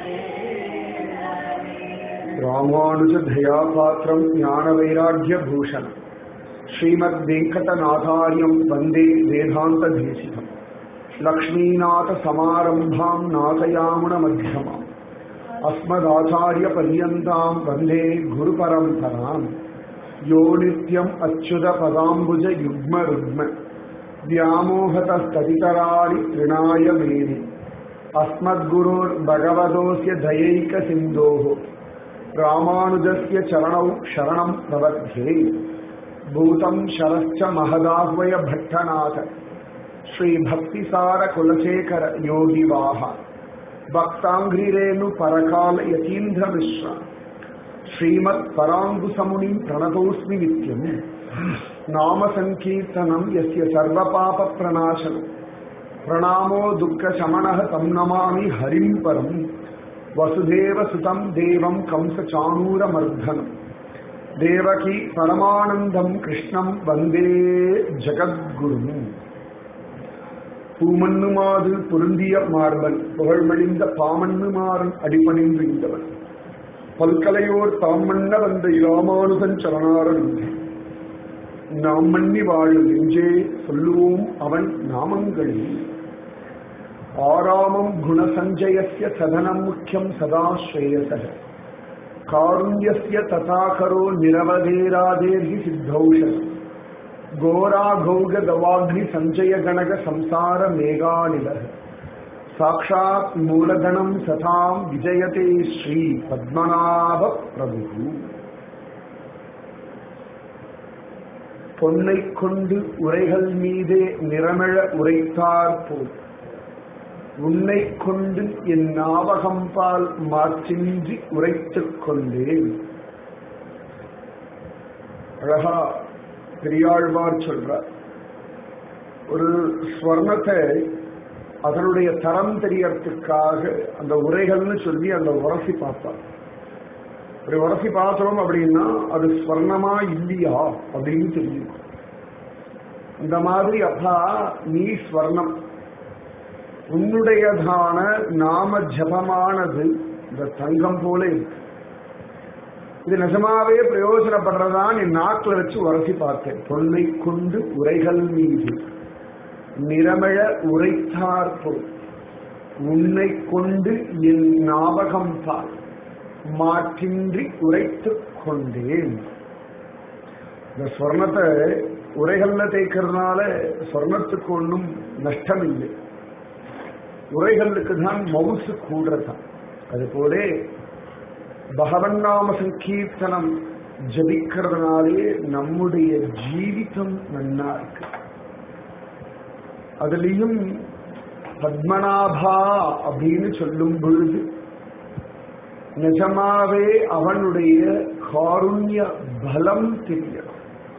ராமானுஜ தயாபாத்திரம் ஞான வைராக்கிய பூஷணம் ஸ்ரீமத் வெங்கடநாதாரியம் வந்தே வேதாந்த தேசிகம் லக்ஷ்மீநாத சமாரம்பாம் நாசயாமுன மத்தியமாம் அஸ்மதாச்சாரிய பர்யந்தாம் வந்தே குரு பரம்பராம் யோ நித்யம் அச்சுத பதாம்புஜ யுக்ம ருக்ம व्यामोहतस्तदितराणि तृणाय मेनि अस्मद्गुरोर्भगवतोऽस्य दयैकसिन्धोः रामानुजस्य चरणौ शरणं प्रवध्ये भूतं शरश्च महदाह्वय भट्टनाथ श्रीभक्तिसारकुलशेखर योगिवाह भक्ताङ्घ्रिरेणु परकाल यतीन्द्रमिश्र श्रीमत्पराङ्गुसमुनिं प्रणतोऽस्मि नित्यम् नाम सङ्कीर्तनं यस्य सर्वपापप्रणाशनं प्रणामो दुःखशमनः तं नमामि हरिं परं वसुदेवसुतं देवं कंसचाणूरमर्धनं देवकी परमानन्दं कृष्णं वन्दे ஜகத்குரும் பூமண்ணுமாது பொருந்திய மார்பன் புகழ்மழிந்த பாமண்ணுமாறன் அடிபணிந்து இந்தவன் பல்கலையோர் தாமண்ண வந்த இராமானுதன் சரணாரன் நாம் மன்னி வாழும் நெஞ்சே சொல்லுவோம் அவன் நாமங்களில் ஆராமம் குணசஞ்சயஸ்ய சதனம் முக்கியம் சதா ஸ்ரேயச காருண்யஸ்ய ததாகரோ நிரவதேராதேர்ஹி சித்தௌஷம் கோராகௌக தவாக்னி சஞ்சய கணக சம்சார மேகாநில சாட்சாத் மூலதனம் சதாம் விஜயதே ஸ்ரீ பத்மநாப பிரபு பொன்னை கொண்டு உரைகள் மீதே நிறமிழ உரைத்தார் போல் உன்னை கொண்டு என் ஞாபகம் பால் மாற்றின்றி உரைத்துக் கொண்டேன் அழகா பெரியாழ்வார் சொல்றார் ஒரு ஸ்வர்ணத்தை அதனுடைய தரம் தெரியறதுக்காக அந்த உரைகள்னு சொல்லி அந்த உரசி பார்ப்பார் ஒரு உரசி பார்த்தோம் அப்படின்னா அது ஸ்வர்ணமா இல்லையா அப்படின்னு தெரியும் இந்த மாதிரி அப்பா நீ ஸ்வர்ணம் உன்னுடையதான நாம ஜபமானது இந்த தங்கம் போல இருக்கு இது நிஜமாவே பிரயோஜனப்படுறதா நீ நாக்கில் வச்சு உரசி பார்த்தேன் பொன்னை கொண்டு உரைகள் மீது நிறமிழ உரைத்தார் போல் உன்னை கொண்டு என் ஞாபகம் பார் மாற்றின்றி உரைத்துக் கொண்டேன் இந்த சொர்ணத்தை உரைகள்ல தேய்க்கிறதுனால சொர்ணத்துக்கு ஒன்றும் நஷ்டம் இல்லை உரைகளுக்கு தான் மவுசு கூடுறதான் அது போல பகவன் நாம சங்கீர்த்தனம் ஜபிக்கிறதுனாலே நம்முடைய ஜீவிதம் நன்னா இருக்கு அதுலேயும் பத்மநாபா அப்படின்னு சொல்லும் பொழுது நிஜமாவே அவனுடைய காருண்ய பலம் தெரியும்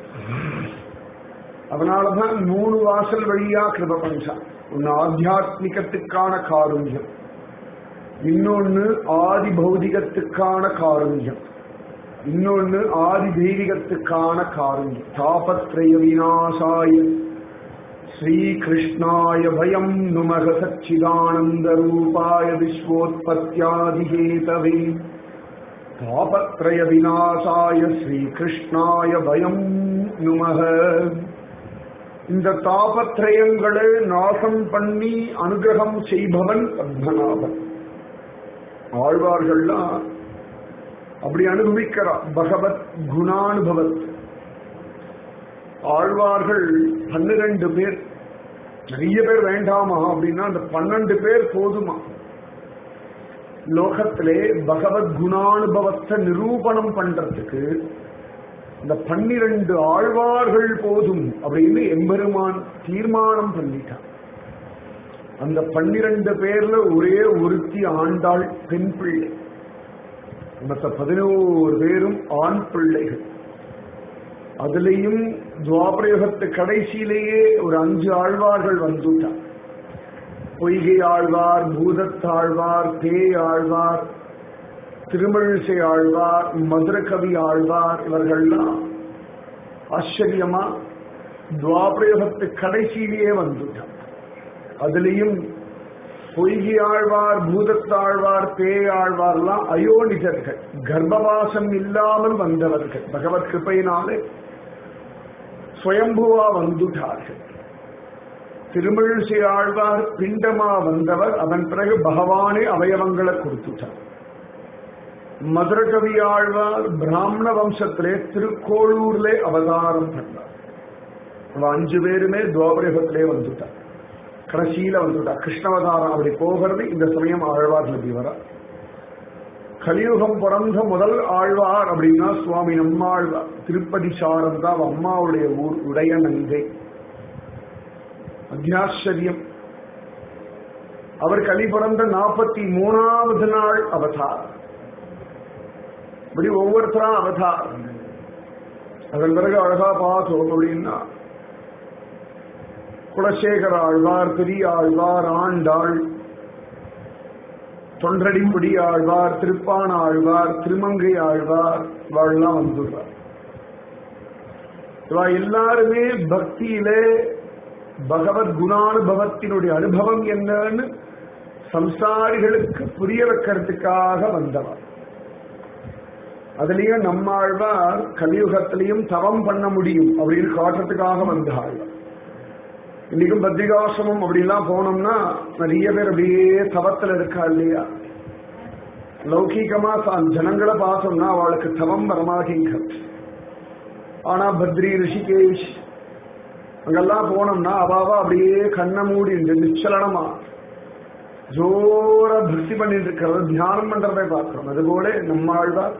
அதனாலதான் மூணு வாசல் வழியா கிருப பஞ்சான் ஒன்னு ஆத்தியாத்மிகத்துக்கான காருண்யம் இன்னொன்னு ஆதி பௌதிகத்துக்கான காருண்யம் இன்னொன்னு ஆதி தெய்வீகத்துக்கான காருண்யம் தாபத்ரய விநாசாய श्रीकृष्णाय भयम् नुमः सच्चिदानन्दरूपाय विश्वोत्पत्त्यादिहेतवे तापत्रयविनाशाय श्रीकृष्णाय भयम् नुमः இந்த தாபத்ரயங்களை நாசம் பண்ணி அனுகிரகம் செய்பவன் பத்மநாபன் ஆழ்வார்கள்லாம் அப்படி அனுபவிக்கிறார் பகவத் குணானுபவத் ஆழ்வார்கள் பன்னிரண்டு பேர் நிறைய பேர் வேண்டாமா அப்படின்னா அந்த பன்னெண்டு பேர் போதுமா லோகத்திலே பகவத் குணானுபவத்தை நிரூபணம் பண்றதுக்கு இந்த பன்னிரண்டு ஆழ்வார்கள் போதும் அப்படின்னு எம்பெருமான் தீர்மானம் பண்ணிட்டான் அந்த பன்னிரண்டு பேர்ல ஒரே ஒருத்தி ஆண்டாள் பெண் பிள்ளை மற்ற பதினோரு பேரும் ஆண் பிள்ளைகள் அதுலேயும் துவாபரயுகத்து கடைசியிலேயே ஒரு அஞ்சு ஆழ்வார்கள் வந்துட்டான் பொய்கை ஆழ்வார் பூதத்தாழ்வார் பேய் ஆழ்வார் திருமழிசை ஆழ்வார் மதுரகவி ஆழ்வார் இவர்கள்லாம் ஆச்சரியமா துவாபரயுகத்து கடைசியிலேயே வந்துட்டான் அதுலேயும் பொய்கி ஆழ்வார் பூதத்தாழ்வார் பேயாழ்வார்லாம் அயோனிகர்கள் கர்ப்பவாசம் இல்லாமல் வந்தவர்கள் பகவத் கிருப்பையினாலே சுயம்புவா வந்துட்டார்கள் திருமிழிசை ஆழ்வார் பிண்டமா வந்தவர் அதன் பிறகு பகவானே அவயவங்களை கொடுத்துட்டார் மதுரகவி ஆழ்வார் பிராமண வம்சத்திலே திருக்கோளூர்லே அவதாரம் பண்ணார் அவ அஞ்சு பேருமே துவாபரகத்திலே வந்துட்டார் கடைசியில வந்துட்டார் கிருஷ்ணவதாரம் அப்படி போகிறது இந்த சமயம் ஆழ்வார் நபி வர கலியுகம் பிறந்த முதல் ஆழ்வார் அப்படின்னா சுவாமி நம்மாழ்வார் திருப்பதி சாரம் தான் அம்மாவுடைய ஊர் உடைய நங்கை அத்தியாச்சரியம் அவர் கலி பிறந்த நாற்பத்தி மூணாவது நாள் அவதார் இப்படி ஒவ்வொருத்தரா அவதார் அதன் பிறகு அழகா பார்த்தோம் அப்படின்னா குலசேகர ஆழ்வார் பெரிய ஆழ்வார் ஆண்டாள் தொன்றடிமுடி ஆழ்வார் திருப்பான ஆழ்வார் திருமங்கை ஆழ்வார் இவாள்லாம் வந்துடுறார் இவா எல்லாருமே பக்தியிலே பகவத் குணானுபவத்தினுடைய அனுபவம் என்னன்னு சம்சாரிகளுக்கு புரிய வைக்கிறதுக்காக வந்தவர் அதுலயும் நம்மாழ்வார் கலியுகத்திலையும் தவம் பண்ண முடியும் அப்படின்னு காட்டுறதுக்காக வந்த ஆழ்வார் இன்னைக்கும் பத்ரிகாசிரமம் அப்படிலாம் போனோம்னா நிறைய பேர் அப்படியே தவத்துல இருக்கா இல்லையா லௌகீகமா ஜனங்களை பார்த்தோம்னா அவளுக்கு தவம் வரமாட்டீங்க ஆனா பத்ரி ரிஷிகேஷ் அங்கெல்லாம் போனோம்னா அவாவா அப்படியே கண்ணை மூடி நிச்சலனமா ஜோர பக்தி பண்ணிட்டு இருக்கிறத தியானம் பண்றதை பார்க்கிறோம் அதுபோல நம்மாழ்வார்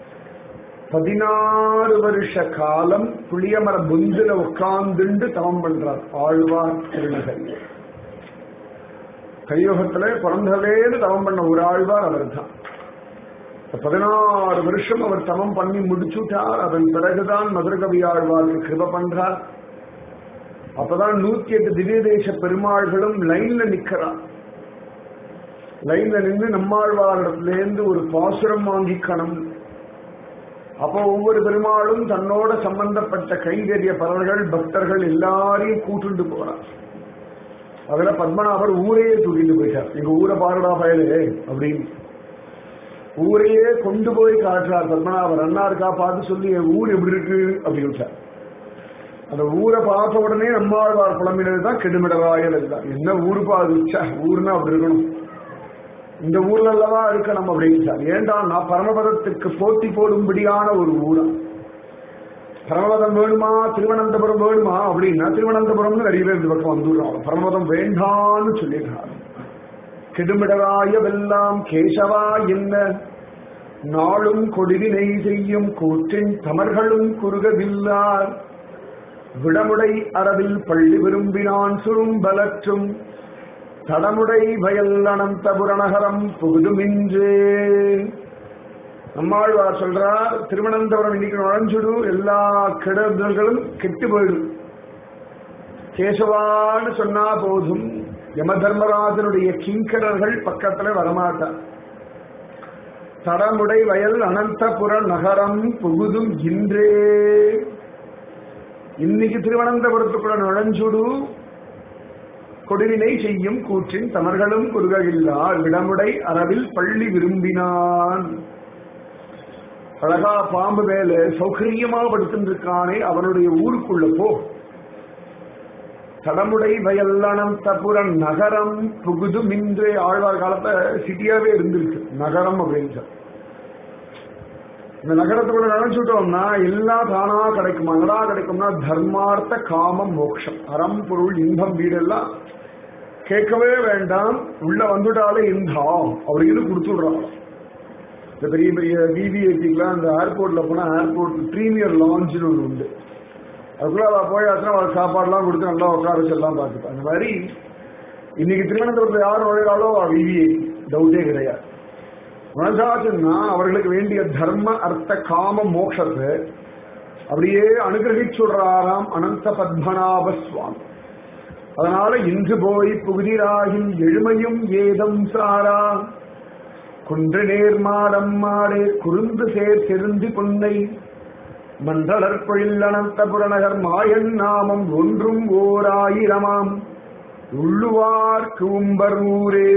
பதினாறு வருஷ காலம் புளியமர புந்துல உட்கார்ந்துண்டு தவம் பண்றார் ஆழ்வார் திருநகரி கலியுகத்துல பிறந்தலேன்னு தவம் பண்ண ஒரு ஆழ்வார் அவர் தான் பதினாறு வருஷம் அவர் தவம் பண்ணி முடிச்சுட்டார் அதன் பிறகுதான் மதுரகவி ஆழ்வாருக்கு கிருப பண்றார் அப்பதான் நூத்தி எட்டு திவ்ய தேச பெருமாள்களும் லைன்ல நிக்கிறார் லைன்ல நின்று நம்மாழ்வாரிடத்துல இருந்து ஒரு பாசுரம் வாங்கிக்கணும் அப்போ ஒவ்வொரு பெருமாளும் தன்னோட சம்பந்தப்பட்ட கைங்கரிய பரவர்கள் பக்தர்கள் எல்லாரையும் கூட்டுண்டு போறார் அதுல பத்மநாபர் ஊரையே தூக்கிட்டு போயிட்டார் எங்க ஊரை பாருடா பயலே அப்படின்னு ஊரையே கொண்டு போய் காட்டுறார் பத்மநாபர் அண்ணா இருக்கா பார்த்து சொல்லி என் ஊர் எப்படி இருக்கு அப்படின்னு அந்த ஊரை பார்த்த உடனே நம்மாழ்வார் புலம்பினது தான் கெடுமிடராயல் இதுதான் என்ன ஊருப்பா அது ச்சே, ஊர்னா அப்படி இருக்கணும் இந்த ஊர்ல அல்லவா இருக்கணும் அப்படின்னு சார் ஏண்டா நான் பரமபதத்துக்கு போட்டி போடும்படியான ஒரு ஊரா பரமபதம் வேணுமா திருவனந்தபுரம் வேணுமா அப்படின்னா திருவனந்தபுரம்னு நிறைய பேர் இந்த பக்கம் வந்துடுறாங்க பரமபதம் வேண்டான்னு சொல்லிடுறாங்க கெடுமிடராய வெல்லாம் கேசவா என்ன நாளும் கொடுவினை செய்யும் கூற்றின் தமர்களும் குறுகவில்லார் விடமுடை அரவில் பள்ளி விரும்பினான் சுரும்பலற்றும் தடமுடை வயல் அனந்தபுர நகரம் புகுதுமின்றே நம்மாழ்வார் சொல்றார் திருவனந்தபுரம் இன்னைக்கு நுழைஞ்சுடு எல்லா கெடுதல்களும் கெட்டு போயிடும் கேசவான்னு சொன்னா போதும் யம தர்மராஜனுடைய கிங்கரர்கள் பக்கத்துல வரமாட்டார் தடமுடை வயல் அனந்தபுர நகரம் புகுதும் இன்றே இன்னைக்கு திருவனந்தபுரத்துக்குள்ள நுழைஞ்சுடு கொடுவினை செய்யும் கூற்றின் தமர்களும் குறுகவில்லார் விடமுடை அரவில் பள்ளி விரும்பினான் அழகா பாம்பு மேல சௌகரியமா படுத்திருக்கானே அவனுடைய ஊருக்குள்ள போ தடமுடை வயல்லணம் தபுரன் நகரம் புகுது மின்றே ஆழ்வார் காலத்துல சிட்டியாவே இருந்திருக்கு நகரம் அப்படின்னு சொல்லி. இந்த நகரத்துக்குள்ள நினைச்சுட்டோம்னா எல்லாம் தானா கிடைக்குமா என்னடா கிடைக்கும்னா தர்மார்த்த காமம் மோட்சம் அறம் பொருள் இன்பம் வீடெல்லாம் கேட்கவே வேண்டாம் உள்ள வந்துட்டாலே இன்பம் அப்படின்னு கொடுத்து விடுறாங்க இந்த பெரிய பெரிய விவிஐபிக்கெல்லாம் அந்த ஏர்போர்ட்ல போனா ஏர்போர்ட் பிரீமியர் லான்ச்னு ஒன்று உண்டு அதுக்குள்ள அவ போயாச்சுன்னா அவள் சாப்பாடுலாம் கொடுத்து நல்லா உட்கார வச்சு எல்லாம் பார்த்துப்பா அந்த மாதிரி இன்னைக்கு திருவனந்தபுரத்தில் யார் நுழைகிறாளோ விவிஐபி டவுட்டே கிடையாது நுழைஞ்சாச்சுன்னா அவர்களுக்கு வேண்டிய தர்ம அர்த்த காம மோட்சத்தை அப்படியே அனுகிரகிச்சுடுறாராம் அனந்த பத்மநாப சுவாமி அதனால இன்று போய் புகுதிராகின் எழுமையும் ஏதம் சாரா குன்று நேர் மாடம் மாடே குறுந்து சேர் செருந்தி பொன்னை மன்றளற்பொழில் அனந்தபுர நகர் மாயன் நாமம் ஒன்றும் ஓர் ஆயிரமாம் உள்ளுவார்க்கு உம்பரூரே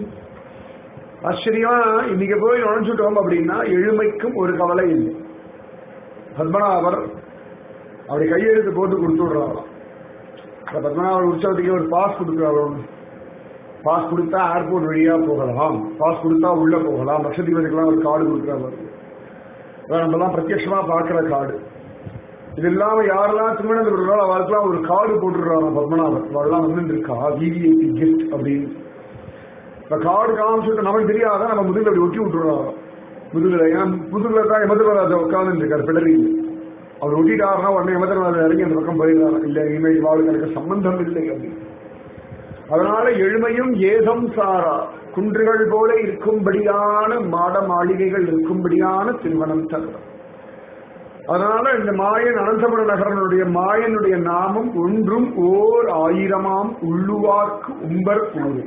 ஆச்சரியமா இன்னைக்கு போய் நுழைஞ்சுட்டோம் அப்படின்னா எழுமைக்கும் ஒரு கவலை இல்லை பத்மநாபர் அப்படி கையெழுத்து போட்டு கொடுத்து விடுறாராம் இந்த பத்மநாபர் உற்சவத்துக்கு ஒரு பாஸ் கொடுக்குறாரு பாஸ் கொடுத்தா ஏர்போர்ட் வழியா போகலாம் பாஸ் கொடுத்தா உள்ள போகலாம் லட்சத்தீபதிக்கெல்லாம் ஒரு கார்டு கொடுக்குறாரு அதான் நம்மலாம் பிரத்யட்சமா பார்க்கிற கார்டு இது இல்லாம யாரெல்லாம் திருமணம் அவருக்கெல்லாம் ஒரு கார்டு போட்டுடுறாங்க பத்மநாபர் அவெல்லாம் வந்து இருக்கா விவிஐபி கிஃப்ட் அப்படின்னு இந்த கார்டு காமிச்சுட்டு நமக்கு தெரியாத நம்ம முதுகுல அப்படி ஒட்டி விட்டுறோம் முதுகுல ஏன்னா முதுகுல தான் எமதர்மராஜா உட்கார்ந்து இருக்காரு பிடரியில் அவர் ஒட்டிட்டாருன்னா உடனே எமதர்மராஜா இறங்கி அந்த பக்கம் போயிடுறாரு இல்ல இனிமேல் வாழ்க்கை எனக்கு சம்பந்தம் இல்லை அப்படின்னு அதனால எழுமையும் ஏதம் சாரா குன்றுகள் போல இருக்கும்படியான மாட மாளிகைகள் இருக்கும்படியான திருமணம் தருணம் அதனால இந்த மாயன் அனந்தபுர நகரனுடைய மாயனுடைய நாமம் ஒன்றும் ஓர் ஆயிரமாம் உள்ளுவார்க்கு உம்பர் கூறு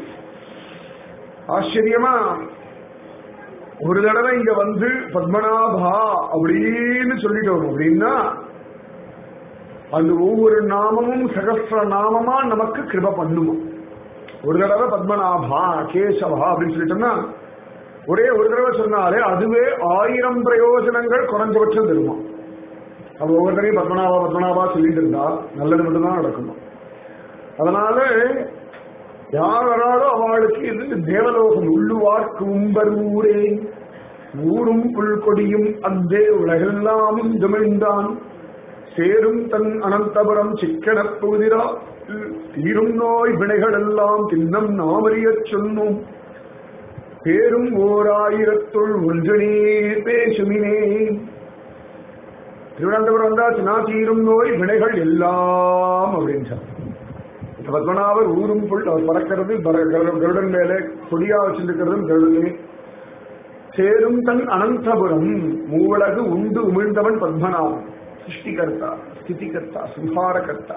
ஆச்சரியமா ஒரு தடவை இங்க வந்து பத்மநாபா அப்படின்னு சொல்லிட்டு வரும் அப்படின்னா அந்த ஒவ்வொரு நாமமும் சகஸ்ர நாமமா நமக்கு கிருப பண்ணுமா ஒரு தடவை பத்மநாபா கேசவா அப்படின்னு சொல்லிட்டோம்னா ஒரே ஒரு தடவை சொன்னாலே அதுவே ஆயிரம் பிரயோஜனங்கள் குறைஞ்சபட்சம் தருமா அப்ப ஒவ்வொருத்தரையும் பத்மநாபா பத்மநாபா சொல்லிட்டு இருந்தா நல்லது மட்டும்தான் நடக்குமா அதனால யார் வராதோ அவளுக்கு இது தேவலோகம் உள்ளுவார்க்கு உம்பரூரே ஊரும் புல்கொடியும் அந்தே உலகெல்லாமும் துமிழ்ந்தான் சேரும் தன் அனந்தபுரம் சிக்கனப் புதிரா தீரும் நோய் வினைகள் எல்லாம் தின்னம் நாமறியச் சொன்னோம் பேரும் ஓர் ஆயிரத்துள் ஒன்றனே பேசுமினே திருவனந்தபுரம் வந்தாச்சுன்னா தீரும் நோய் வினைகள் எல்லாம் அப்படின்னு சொன்னார் பத்மநாபர் ஊரும் புல் அவர் பறக்கிறது கருடன் மேலே கொடியா வச்சிருக்கிறதும் கருடனே சேரும் தன் அனந்தபுரம் மூவலகு உண்டு உமிழ்ந்தவன் பத்மநாபன் சிருஷ்டிகர்த்தா ஸ்திதிகர்த்தா சுகாரகர்த்தா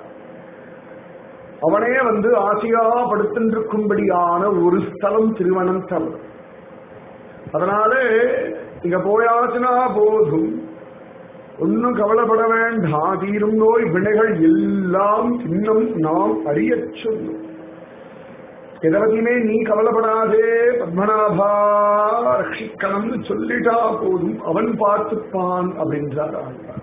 அவனே வந்து ஆசையா படுத்திருக்கும்படியான ஒரு ஸ்தலம் திருவனந்தபுரம் அதனால இங்க போயாச்சுனா போதும் ஒன்னும் கவலைப்பட வேண்டாம் தீரும் நோய் வினைகள் எல்லாம் இன்னும் நாம் அறியச் சொல்லும் எதை பத்தியுமே நீ கவலைப்படாதே பத்மநாபா ரட்சிக்கணும்னு சொல்லிட்டா போதும் அவன் பார்த்துப்பான் அப்படின்றார் ஆழ்வார்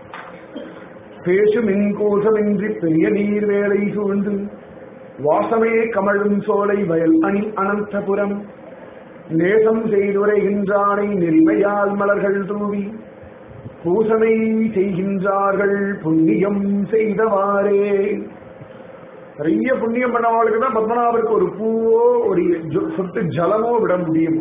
பேசும் இன்கோசமின்றி பெரிய நீர் வேலை சூழ்ந்து வாசமே கமழும் சோலை வயல் அணி அனந்தபுரம் நேசம் செய்துரைகின்றானை நெறிமையால் மலர்கள் தூவி பூசனை செய்கின்றார்கள் புண்ணியம் செய்தவாறே நிறைய புண்ணியம் பண்ணவாளுக்கு தான் பத்மநாபருக்கு ஒரு பூவோ ஒரு ஜொ- சொட்டு ஜலமோ விட முடியும்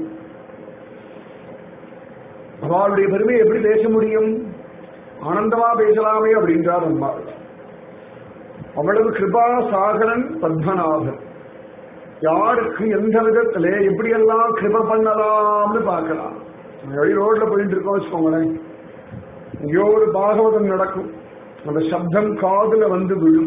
அவளுடைய பெருமையை எப்படி பேச முடியும் ஆனந்தமா பேசலாமே அப்படின்றார் அம்மா அவ்வளவு கிருபா சாகரன் பத்மநாபன் யாருக்கு எந்த விதத்திலே எப்படியெல்லாம் கிருப பண்ணலாம்னு பார்க்கலாம் வழி ரோட்ல போயிட்டு இருக்கோம் வச்சுக்கோங்களேன் எங்கேயோ ஒரு பாகவதம் நடக்கும் அந்த சப்தம் காதுல வந்து விழும்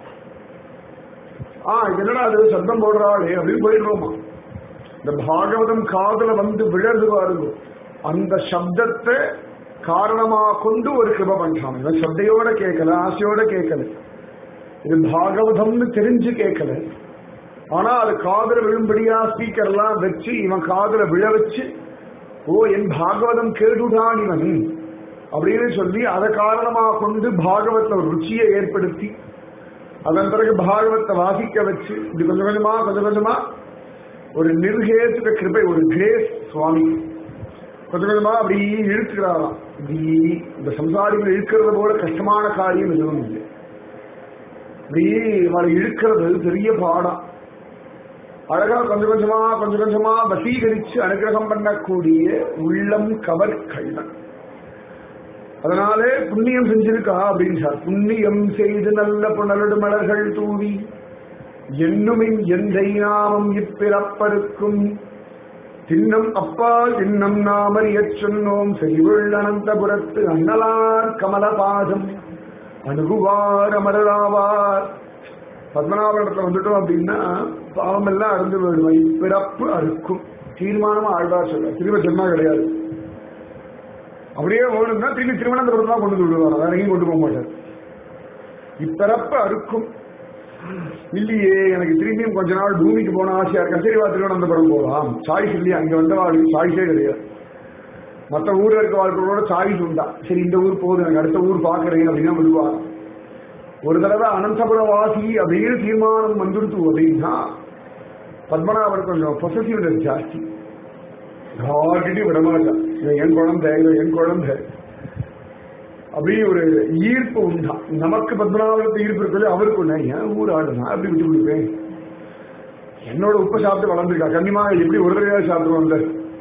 ஆ இது என்னடா அது சப்தம் போடுறாளே அப்படின்னு போயிடுறோமா இந்த பாகவதம் காதுல வந்து விழறது பாருங்க அந்த சப்தத்தை காரணமா கொண்டு ஒரு கிருப பண்றான் இவன் சப்தையோட கேட்கல ஆசையோட கேட்கல இது பாகவதம்னு தெரிஞ்சு கேட்கல ஆனா அது காதுல விழும்படியா ஸ்பீக்கர் எல்லாம் வச்சு இவன் காதுல விழ வச்சு ஓ என் பாகவதம் கேட்டுடான் இவன் அப்படின்னு சொல்லி அதை காரணமா கொண்டு பாகவத்துல ஒரு ருச்சியை ஏற்படுத்தி அதன் பிறகு பாகவத்தை வாசிக்க வச்சு இப்படி கொஞ்சம் கொஞ்சமா கொஞ்சம் கொஞ்சமா ஒரு நிர்கேதுக கிருபை ஒரு கிரேஸ் சுவாமி கொஞ்சம் கொஞ்சமா அப்படி இழுக்கிறாராம் இப்படி இந்த சம்சாரிகள் இழுக்கிறது போல கஷ்டமான காரியம் எதுவும் இல்லை இப்படி அவளை இழுக்கிறது பெரிய பாடம் அழகா கொஞ்சம் கொஞ்சமா கொஞ்சம் கொஞ்சமா வசீகரிச்சு அனுகிரகம் பண்ணக்கூடிய உள்ளம் கவர் கள்ளன் அதனாலே புண்ணியம் செஞ்சிருக்கா அப்படின்னு சார் புண்ணியம் செய்து நல்ல புனலடு மலர்கள் தூவி என்னுமின் எந்தை நாமம் இப்பிறப்பருக்கும் தின்னம் அப்பால் தின்னம் நாமறியச் சொன்னோம் செறிவுள் அனந்தபுரத்து அண்ணலார் கமலபாதம் அணுகுவார் அமரராவார் பத்மநாபனத்துல வந்துட்டோம் அப்படின்னா பாவம் எல்லாம் அறுந்து போயிடுவோம் இப்பிறப்பு அறுக்கும் தீர்மானமா ஆழ்வார் சொல்ல திரும்ப ஜென்மா கிடையாது அப்படியே வேணும்னா திரும்பி திருவனந்தபுரம் தான் கொண்டு வந்து விடுவார் வேற எங்கேயும் கொண்டு போக மாட்டார் இப்பிறப்பு அறுக்கும் இல்லையே எனக்கு திரும்பியும் கொஞ்ச நாள் பூமிக்கு போன ஆசையா இருக்கா சரி வா திருவனந்தபுரம் போகலாம் சாய்ஸ் இல்லையா அங்க வந்த வாழ்க்கை சாய்ஸே கிடையாது மற்ற ஊர்ல இருக்க வாழ்க்கையோட சாய்ஸ் உண்டா சரி இந்த ஊர் போகுது எனக்கு அடுத்த ஊர் பாக்குறேன் அப்படின்னா விடுவார் ஒரு தடவை அனந்தபுர வாசி அப்படின்னு தீர்மானம் வந்துடுத்து அப்படின்னா பத்மநாபன் கொஞ்சம் பொசசிவ்னஸ் ஜாஸ்தி யார்கிட்டையும் விடமாட்டான் இவன் என் குழந்தை இவன் என் குழந்தை அப்படியே ஒரு ஈர்ப்பு உண்டா நமக்கு பத்மநாபனுக்கு ஈர்ப்பு இருக்குது அவருக்கு ஒண்ணு ஏன் ஊர் ஆடு நான் எப்படி விட்டு கொடுப்பேன் என்னோட உப்பு சாப்பிட்டு வளர்ந்துருக்கா கண்ணிமா எப்படி ஒரு தடவையா சாப்பிட்டு வந்த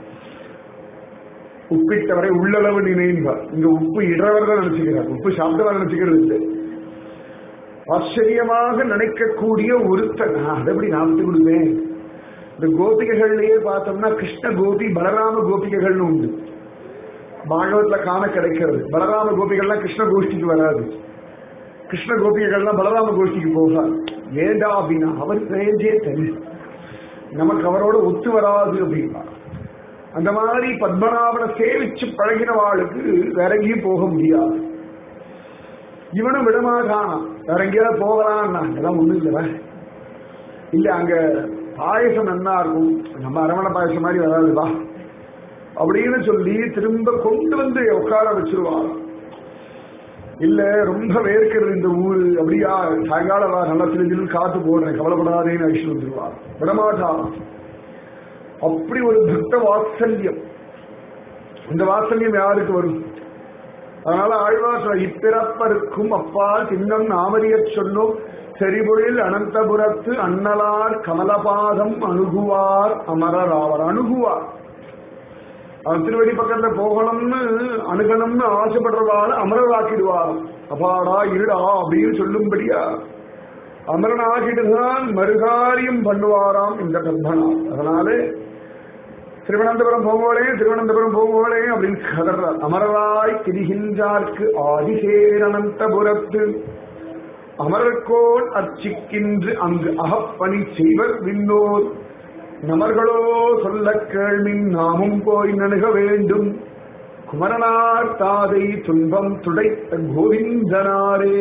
உப்பிட்டவரை உள்ளளவு நினைந்தார் இங்க உப்பு இடவர் தான் நினைச்சுக்கிறார் உப்பு சாப்பிட்டவரை நினைச்சுக்கிறது இல்லை ஆச்சரியமாக நினைக்கக்கூடிய ஒருத்தன் நான் அதை எப்படி நான் விட்டு கொடுப்பேன் இந்த கோபிகைகள்லயே பார்த்தோம்னா கிருஷ்ண கோபி பலராம கோபிகைகள்னு உண்டு பாகவத்ல காண கிடைக்கிறது பலராம கோபிகள்லாம் கிருஷ்ண கோஷ்டிக்கு வராது கிருஷ்ண கோபிகைகள்லாம் பலராம கோஷ்டிக்கு போகாது ஏண்டா அப்படின்னா அவர் ரேஞ்சே தனி நமக்கு அவரோட ஒத்து வராது அப்படின்னா அந்த மாதிரி பத்மநாபனை சேவிச்சு பழகினவாளுக்கு வேற எங்கேயும் போக முடியாது இவனும் விடமாட்டான் வேற எங்கேயாவது போகலான்னா இதெல்லாம் ஒண்ணும் இல்ல இல்ல அங்க பாயசம் என்ன இருக்கும் நம்ம அரவண பாயசம் மாதிரி வராதுவா அப்படின்னு சொல்லி திரும்ப கொண்டு வந்து உட்கார வச்சிருவார் இல்ல ரொம்ப வேர்க்கிறது இந்த ஊரு அப்படியா சாயங்காலம் வா நல்லா சிறிது காத்து போடுறேன் கவலைப்படாதேன்னு அழிச்சு வந்துருவார் விடமாட்டான் அப்படி ஒரு பக்த வாத்சல்யம் இந்த வாத்சல்யம் யாருக்கு வரும் அதனால ஆழ்வார் இப்பிறப்பருக்கும் அப்பால் சின்னம் நாமறிய சொன்னோம் செறிபொழில் அனந்தபுரத்து அன்னலார் கமலபாதம் அணுகுவார் அமரராவர் அணுகுவார் அவன் திருவடி பக்கத்துல போகணும்னு அணுகணும்னு ஆசைப்படுறதால அமரராக்கிடுவார் அப்பாடா இருடா அப்படின்னு சொல்லும்படியா அமரனாகிட்டுதான் மறுகாரியம் பண்ணுவாராம் இந்த கர்ப்பனா அதனால திருவனந்தபுரம் போகோளே திருவனந்தபுரம் போகோளே அப்படின்னு கதறார் அமரராய் திரிகின்றார்க்கு ஆதிசேரனந்தபுரத்து அமரர்கோள் அச்சிக்கின்று அங்கு அகப்பணி செய்வர் விண்ணோர் நமர்களோ சொல்ல கேள்மின் நாமும் போய் நணுக வேண்டும் குமரனார் தாதை துன்பம் துடைத்த கோவிந்தனாரே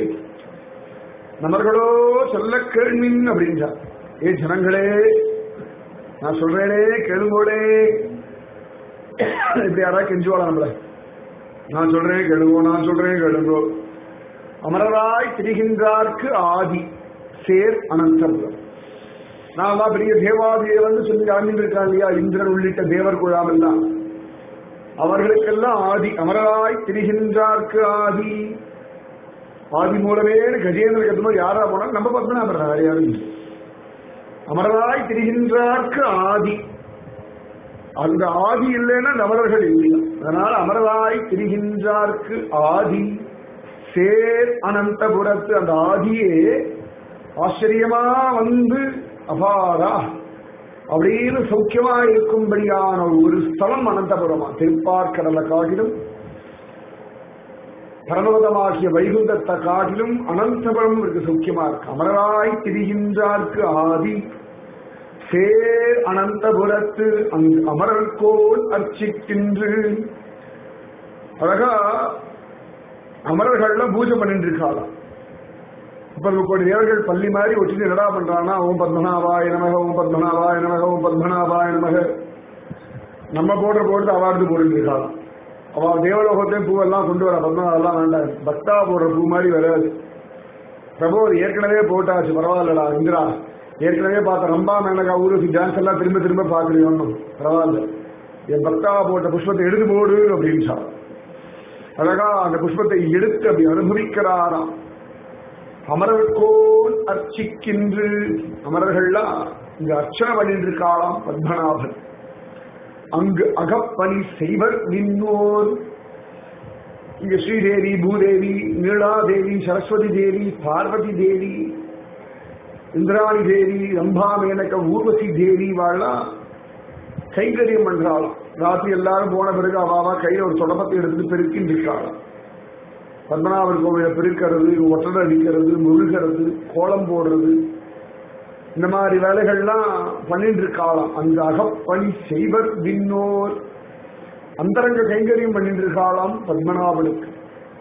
நமர்களோ சொல்ல கேள்மின் அப்படின்றார் ஏ ஜனங்களே நான் சொல்றேனே கேளுங்கோடே இப்படி யாராவது கெஞ்சுவாளா நம்மள நான் சொல்றேன் கேளுங்கோ நான் சொல்றேன் கேளுங்கோ அமரராய் திரிகின்றார்க்கு ஆதி சேர் அனந்தபுரம் நான் தான் பெரிய தேவாதேவன் சொல்லி ஆண்டிருக்காங்க இல்லையா இந்திரன் உள்ளிட்ட தேவர் குழாம் எல்லாம் அவர்களுக்கெல்லாம் ஆதி அமரராய் திரிகின்றார்க்கு ஆதி ஆதி மூலமே கஜேந்திர கத்தும்போது யாரா போனாலும் நம்ம பத்மநாபர் வேற யாரும் இல்லை. அமரராய் திரிகின்றார்க்கு ஆதி அந்த ஆதி இல்லைன்னா நவரர்கள் இல்லை அதனால அமரராய் திரிகின்றார்க்கு ஆதி சேர் அனந்தபுரத்து அந்த ஆதியே ஆச்சரியமா வந்து அபாரா அப்படின்னு சௌக்கியமா இருக்கும்படியான ஒரு ஸ்தலம் அனந்தபுரமா திருப்பார்கடலை காட்டிலும் பரமபதமாகிய வைகுந்தத்தை காட்டிலும் அனந்தபுரம் இருக்கு சௌக்கியமா இருக்கு அமரராய் திரிகின்றார்க்கு ஆதி சேர் அனந்தபுரத்து அங்கு அமரர்கோள் அர்ச்சிக்கின்று அழகா அமரர்கள்லாம் பூஜை பண்ணிட்டு இருக்காளாம் முப்பது கோடி தேவர்கள் பள்ளி மாதிரி ஒட்டி என்னடா பண்றானா ஓம் பத்மநாபாய நமக ஓம் பத்மநாபாய நமக ஓம் பத்மநாபாய நமக நம்ம போடுற போட்டு அவார்டு போட்டு இருக்காளாம் அவ தேவலோகத்தையும் பூவெல்லாம் கொண்டு வர பத்மநாபெல்லாம் வேண்டாம் பக்தா போடுற பூ மாதிரி வராது பிரபு அது ஏற்கனவே போட்டாச்சு பரவாயில்லடா இந்திரா ஏற்கனவே பார்த்த ரம்பா மேனகா ஊருக்கு டான்ஸ் எல்லாம் திரும்ப திரும்ப பார்க்கலையே ஒன்றும் பரவாயில்ல என் பக்தா போட்ட புஷ்பத்தை எடுத்து போடு அப்படின்னு சொன்னார் அழகா அந்த புஷ்பத்தை எடுத்து அப்படி அனுபவிக்கிறாராம் அமரர்கோன் அர்ச்சிக்கின்று அமரர்கள்லாம் இங்க அர்ச்சனை பண்ணிட்டு இருக்காளாம் பத்மநாபன் அங்கு அகப்பணி செய்வர் நின்னோர் இங்க ஸ்ரீதேவி பூதேவி நீலாதேவி சரஸ்வதி தேவி பார்வதி தேவி இந்திராணி தேவி ரம்பா மேனக ஊர்வசி தேவி வாழலாம் கைங்கரியம் பண்றாளாம் ராத்திரி எல்லாரும் போன பிறகு அவாவா கையில ஒரு தொடப்பத்தை எடுத்துட்டு பெருக்கின்னு இருக்காளாம் பத்மநாபர் கோவிலை பெருக்கிறது ஒட்டடை அடிக்கிறது முழுகிறது கோலம் போடுறது இந்த மாதிரி வேலைகள்லாம் பண்ணிட்டு இருக்காளாம் அந்த அகப்பணி செய்வர் விண்ணோர் அந்தரங்க கைங்கரியம் பண்ணிட்டு இருக்காளாம் பத்மநாபனுக்கு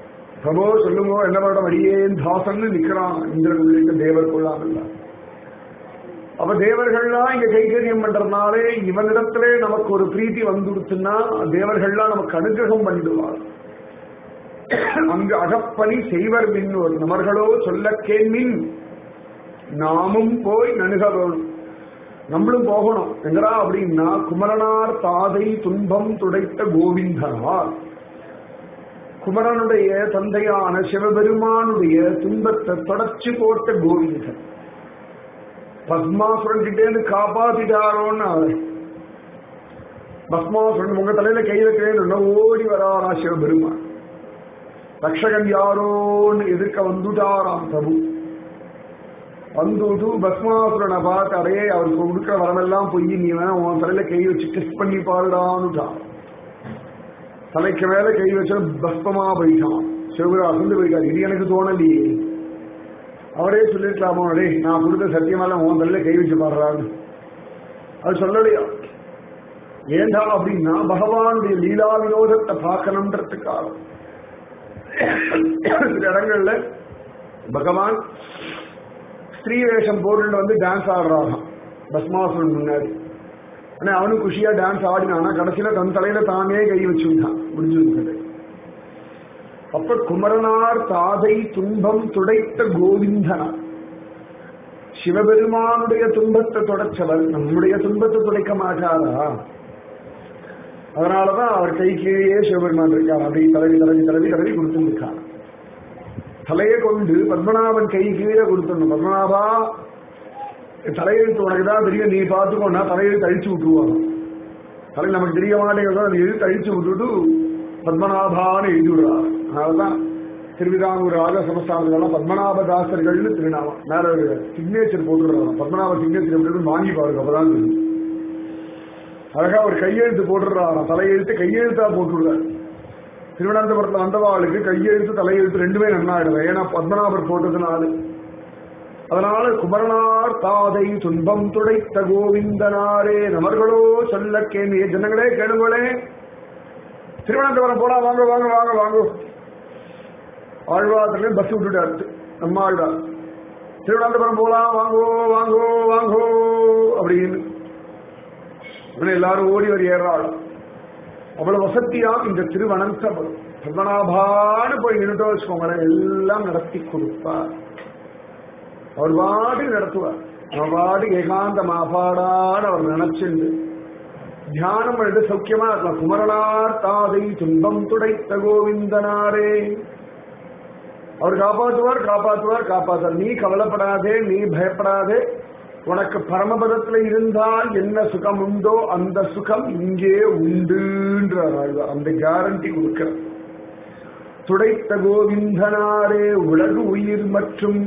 பிரபோ சொல்லுங்க என்ன படம் அடியேன் தாசன்னு நிக்கிறான் இந்திரன் உள்ளிட்ட தேவர் கொள்ளாமல்ல அப்ப தேவர்கள்லாம் இங்க கைகரியம் பண்றதுனாலே இவனிடத்திலே நமக்கு ஒரு பிரீத்தி வந்துடுச்சுன்னா தேவர்கள்லாம் நமக்கு அனுகிரகம் பண்ணிடுவார் அங்கு அகப்பணி செய்வர் மின்னோர் நமர்களோ சொல்ல கேள்மின் நாமும் போய் நணுக வேணும் நம்மளும் போகணும் எங்கடா அப்படின்னா குமரனார் தாதை துன்பம் துடைத்த கோவிந்தனார் குமரனுடைய தந்தையான சிவபெருமானுடைய துன்பத்தை தொடச்சு போட்ட கோவிந்தன் பத்மாசுரன் கிட்டே இருந்து காப்பாத்திட்டாரோன்னு அவர் பத்மாசுரன் உங்க தலையில கை வைக்கிறேன்னு ஓடி வராரா சிவபெருமான் ரக்ஷகன் யாரோன்னு எதிர்க்க வந்துட்டாராம் பிரபு வந்துட்டு பஸ்மாசுரனை பார்த்து அடையே அவருக்கு கொடுக்குற வரமெல்லாம் பொய் நீ வேணா உன் தலையில கை வச்சு டெஸ்ட் பண்ணி பாருடான்னுட்டான் தலைக்கு மேல கை வச்ச பஸ்பமா போயிட்டான் சிவகுரு அசந்து போயிட்டார் இது எனக்கு தோணலையே அவரே சொல்லிருக்கலாமோ அடே நான் கொடுத்த சத்தியமெல்லாம் உன் தலையில கை வச்சு பாடுறான்னு அது சொல்லலையா ஏண்டா அப்படின்னா பகவானுடைய லீலா வினோதத்தை பார்க்கணுன்றதுக்காக சில இடங்கள்ல பகவான் ஸ்திரீ வேஷம் போட்டு வந்து டான்ஸ் ஆடுறாராம் பஸ்மாசுரன் முன்னாடி ஆனா அவனும் குஷியா டான்ஸ் ஆடினானா கடைசியில தன் தலையில தானே கை வச்சுட்டான் முடிஞ்சிருக்கிறது அப்ப குமரனார் தாதை துன்பம் துடைத்த கோவிந்தனா சிவபெருமானுடைய துன்பத்தை துடைச்சவர் நம்முடைய துன்பத்தை துடைக்க மாட்டாரா அதனாலதான் அவர் கை கீழே சிவபெருமான் இருக்கார் அப்படி தடவி தடவி தடவி தடவி கொடுத்துருக்கார் தலையை கொண்டு பத்மநாபன் கை கீழே கொடுத்துடணும் பத்மநாபா தலையெழுத்து உனக்கு தான் தெரியும் நீ பார்த்துக்கோன்னா தலையெழுத்து அழிச்சு விட்டுருவாங்க தலை நமக்கு தெரிய மாட்டேங்கிறதோ அந்த எழுத்து அழிச்சு விட்டுட்டு பத்மநாபான்னு எழுதி விடுறாரு அதனாலதான் திருவிதாங்கூர் ராஜ சமஸ்தானத்துலாம் பத்மநாபதாசர்கள்னு திருநாமம் மேல ஒரு சிக்னேச்சர் போட்டுடுறாங்க பத்மநாப சிக்னேச்சர் எப்படி வாங்கி பாருங்க அப்பதான் தெரியும் அழகா ஒரு கையெழுத்து போட்டுடுறாராம் தலையெழுத்து கையெழுத்தா போட்டுடுறாரு திருவனந்தபுரத்துல வந்தவாளுக்கு கையெழுத்து தலையெழுத்து ரெண்டுமே நன்னாயிடுது ஏன்னா பத்மநாபர் போட்டதுனால அதனால குமரனார் தாதை துன்பம் துடைத்த கோவிந்தனாரே நமர்களோ சொல்ல கேள்விய ஜனங்களே கேளுங்களே திருவனந்தபுரம் போடா வாங்க வாங்க வாங்க வாங்க ஆழ்வாரத்துல பஸ் விட்டுட்டாரு நம்ம ஆழ்வார் திருவனந்தபுரம் போலாம் வாங்கோ வாங்கோ வாங்கோ அப்படின்னு உடனே எல்லாரும் ஓடி வர ஏறாள் அவ்வளவு வசதியா இந்த திருவனந்தபுரம் பத்மநாபான்னு போய் நின்றுட்டோ வச்சுக்கோங்களேன் எல்லாம் நடத்தி கொடுப்பார் அவர் பாட்டுக்கு நடத்துவார் அவர் பாட்டுக்கு ஏகாந்த மாபாடான்னு அவர் நினைச்சுண்டு தியானம் பண்ணிட்டு சௌக்கியமா இருக்கலாம் குமரனார் தாதை துன்பம் துடைத்த கோவிந்தனாரே அவர் காப்பாற்றுவார் காப்பாற்றுவார் காப்பாற்றுவார் நீ கவலைப்படாதே நீ பயப்படாதே உனக்கு பரமபதத்துல இருந்தால் என்ன சுகம் உண்டோ அந்த சுகம் இங்கே உண்டுன்றார் ஆழ்வார் அந்த கேரண்டி கொடுக்கிற துடைத்த கோவிந்தனாரே உலகு உயிர் மற்றும்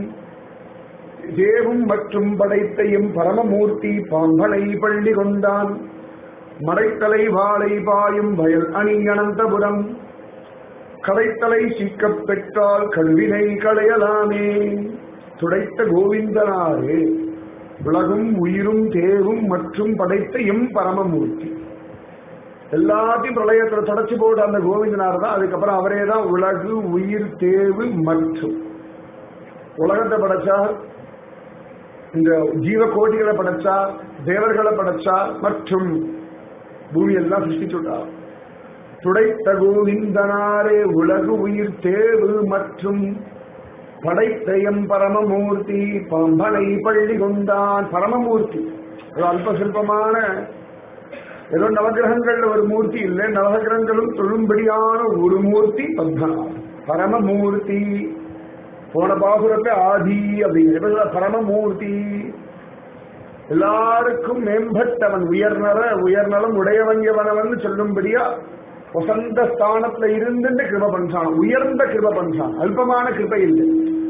தேவும் மற்றும் படைத்தையும் பரமமூர்த்தி பாம்பனை பள்ளி கொண்டான் மறைத்தலை வாழை பாயும் வயல் அணி அனந்தபுரம் கடைத்தலை சீக்கப் பெற்றால் கல்வினை களையலாமே துடைத்த கோவிந்தனாரே உலகும் உயிரும் தேவும் மற்றும் படைத்த எம் பரமமூர்த்தி எல்லாத்தையும் பிரளயத்துல தொடச்சு போட்டு அந்த கோவிந்தனார் தான் அதுக்கப்புறம் அவரே தான் உலகு உயிர் தேவு மற்றும் உலகத்தை படைச்சார் இந்த ஜீவ கோட்டிகளை படைச்சார் தேவர்களை படைச்சார் மற்றும் பூமி எல்லாம் சிருஷ்டிச்சுட்டார் துடைத்த கோவிந்தனாரே உலகு உயிர் தேவு மற்றும் படைத்தயம் பரமமூர்த்தி பம்பனை பள்ளி கொண்டான் பரமமூர்த்தி ஒரு அல்ப சிற்பமான ஏதோ நவகிரகங்கள்ல ஒரு மூர்த்தி இல்லை நவகிரகங்களும் தொழும்படியான ஒரு மூர்த்தி பத்மநாபன் பரமமூர்த்தி போன பாசுரத்தை ஆதி அப்படிங்கிற பரமமூர்த்தி எல்லாருக்கும் மேம்பட்டவன் உயர்நல உயர்நலம் உடையவன் எவனவன் சொல்லும்படியா வசந்த ஸ்தானத்துல இருந்து கிருப பண்றான் உயர்ந்த கிருப பண்றான் அல்பமான கிருபை இல்லை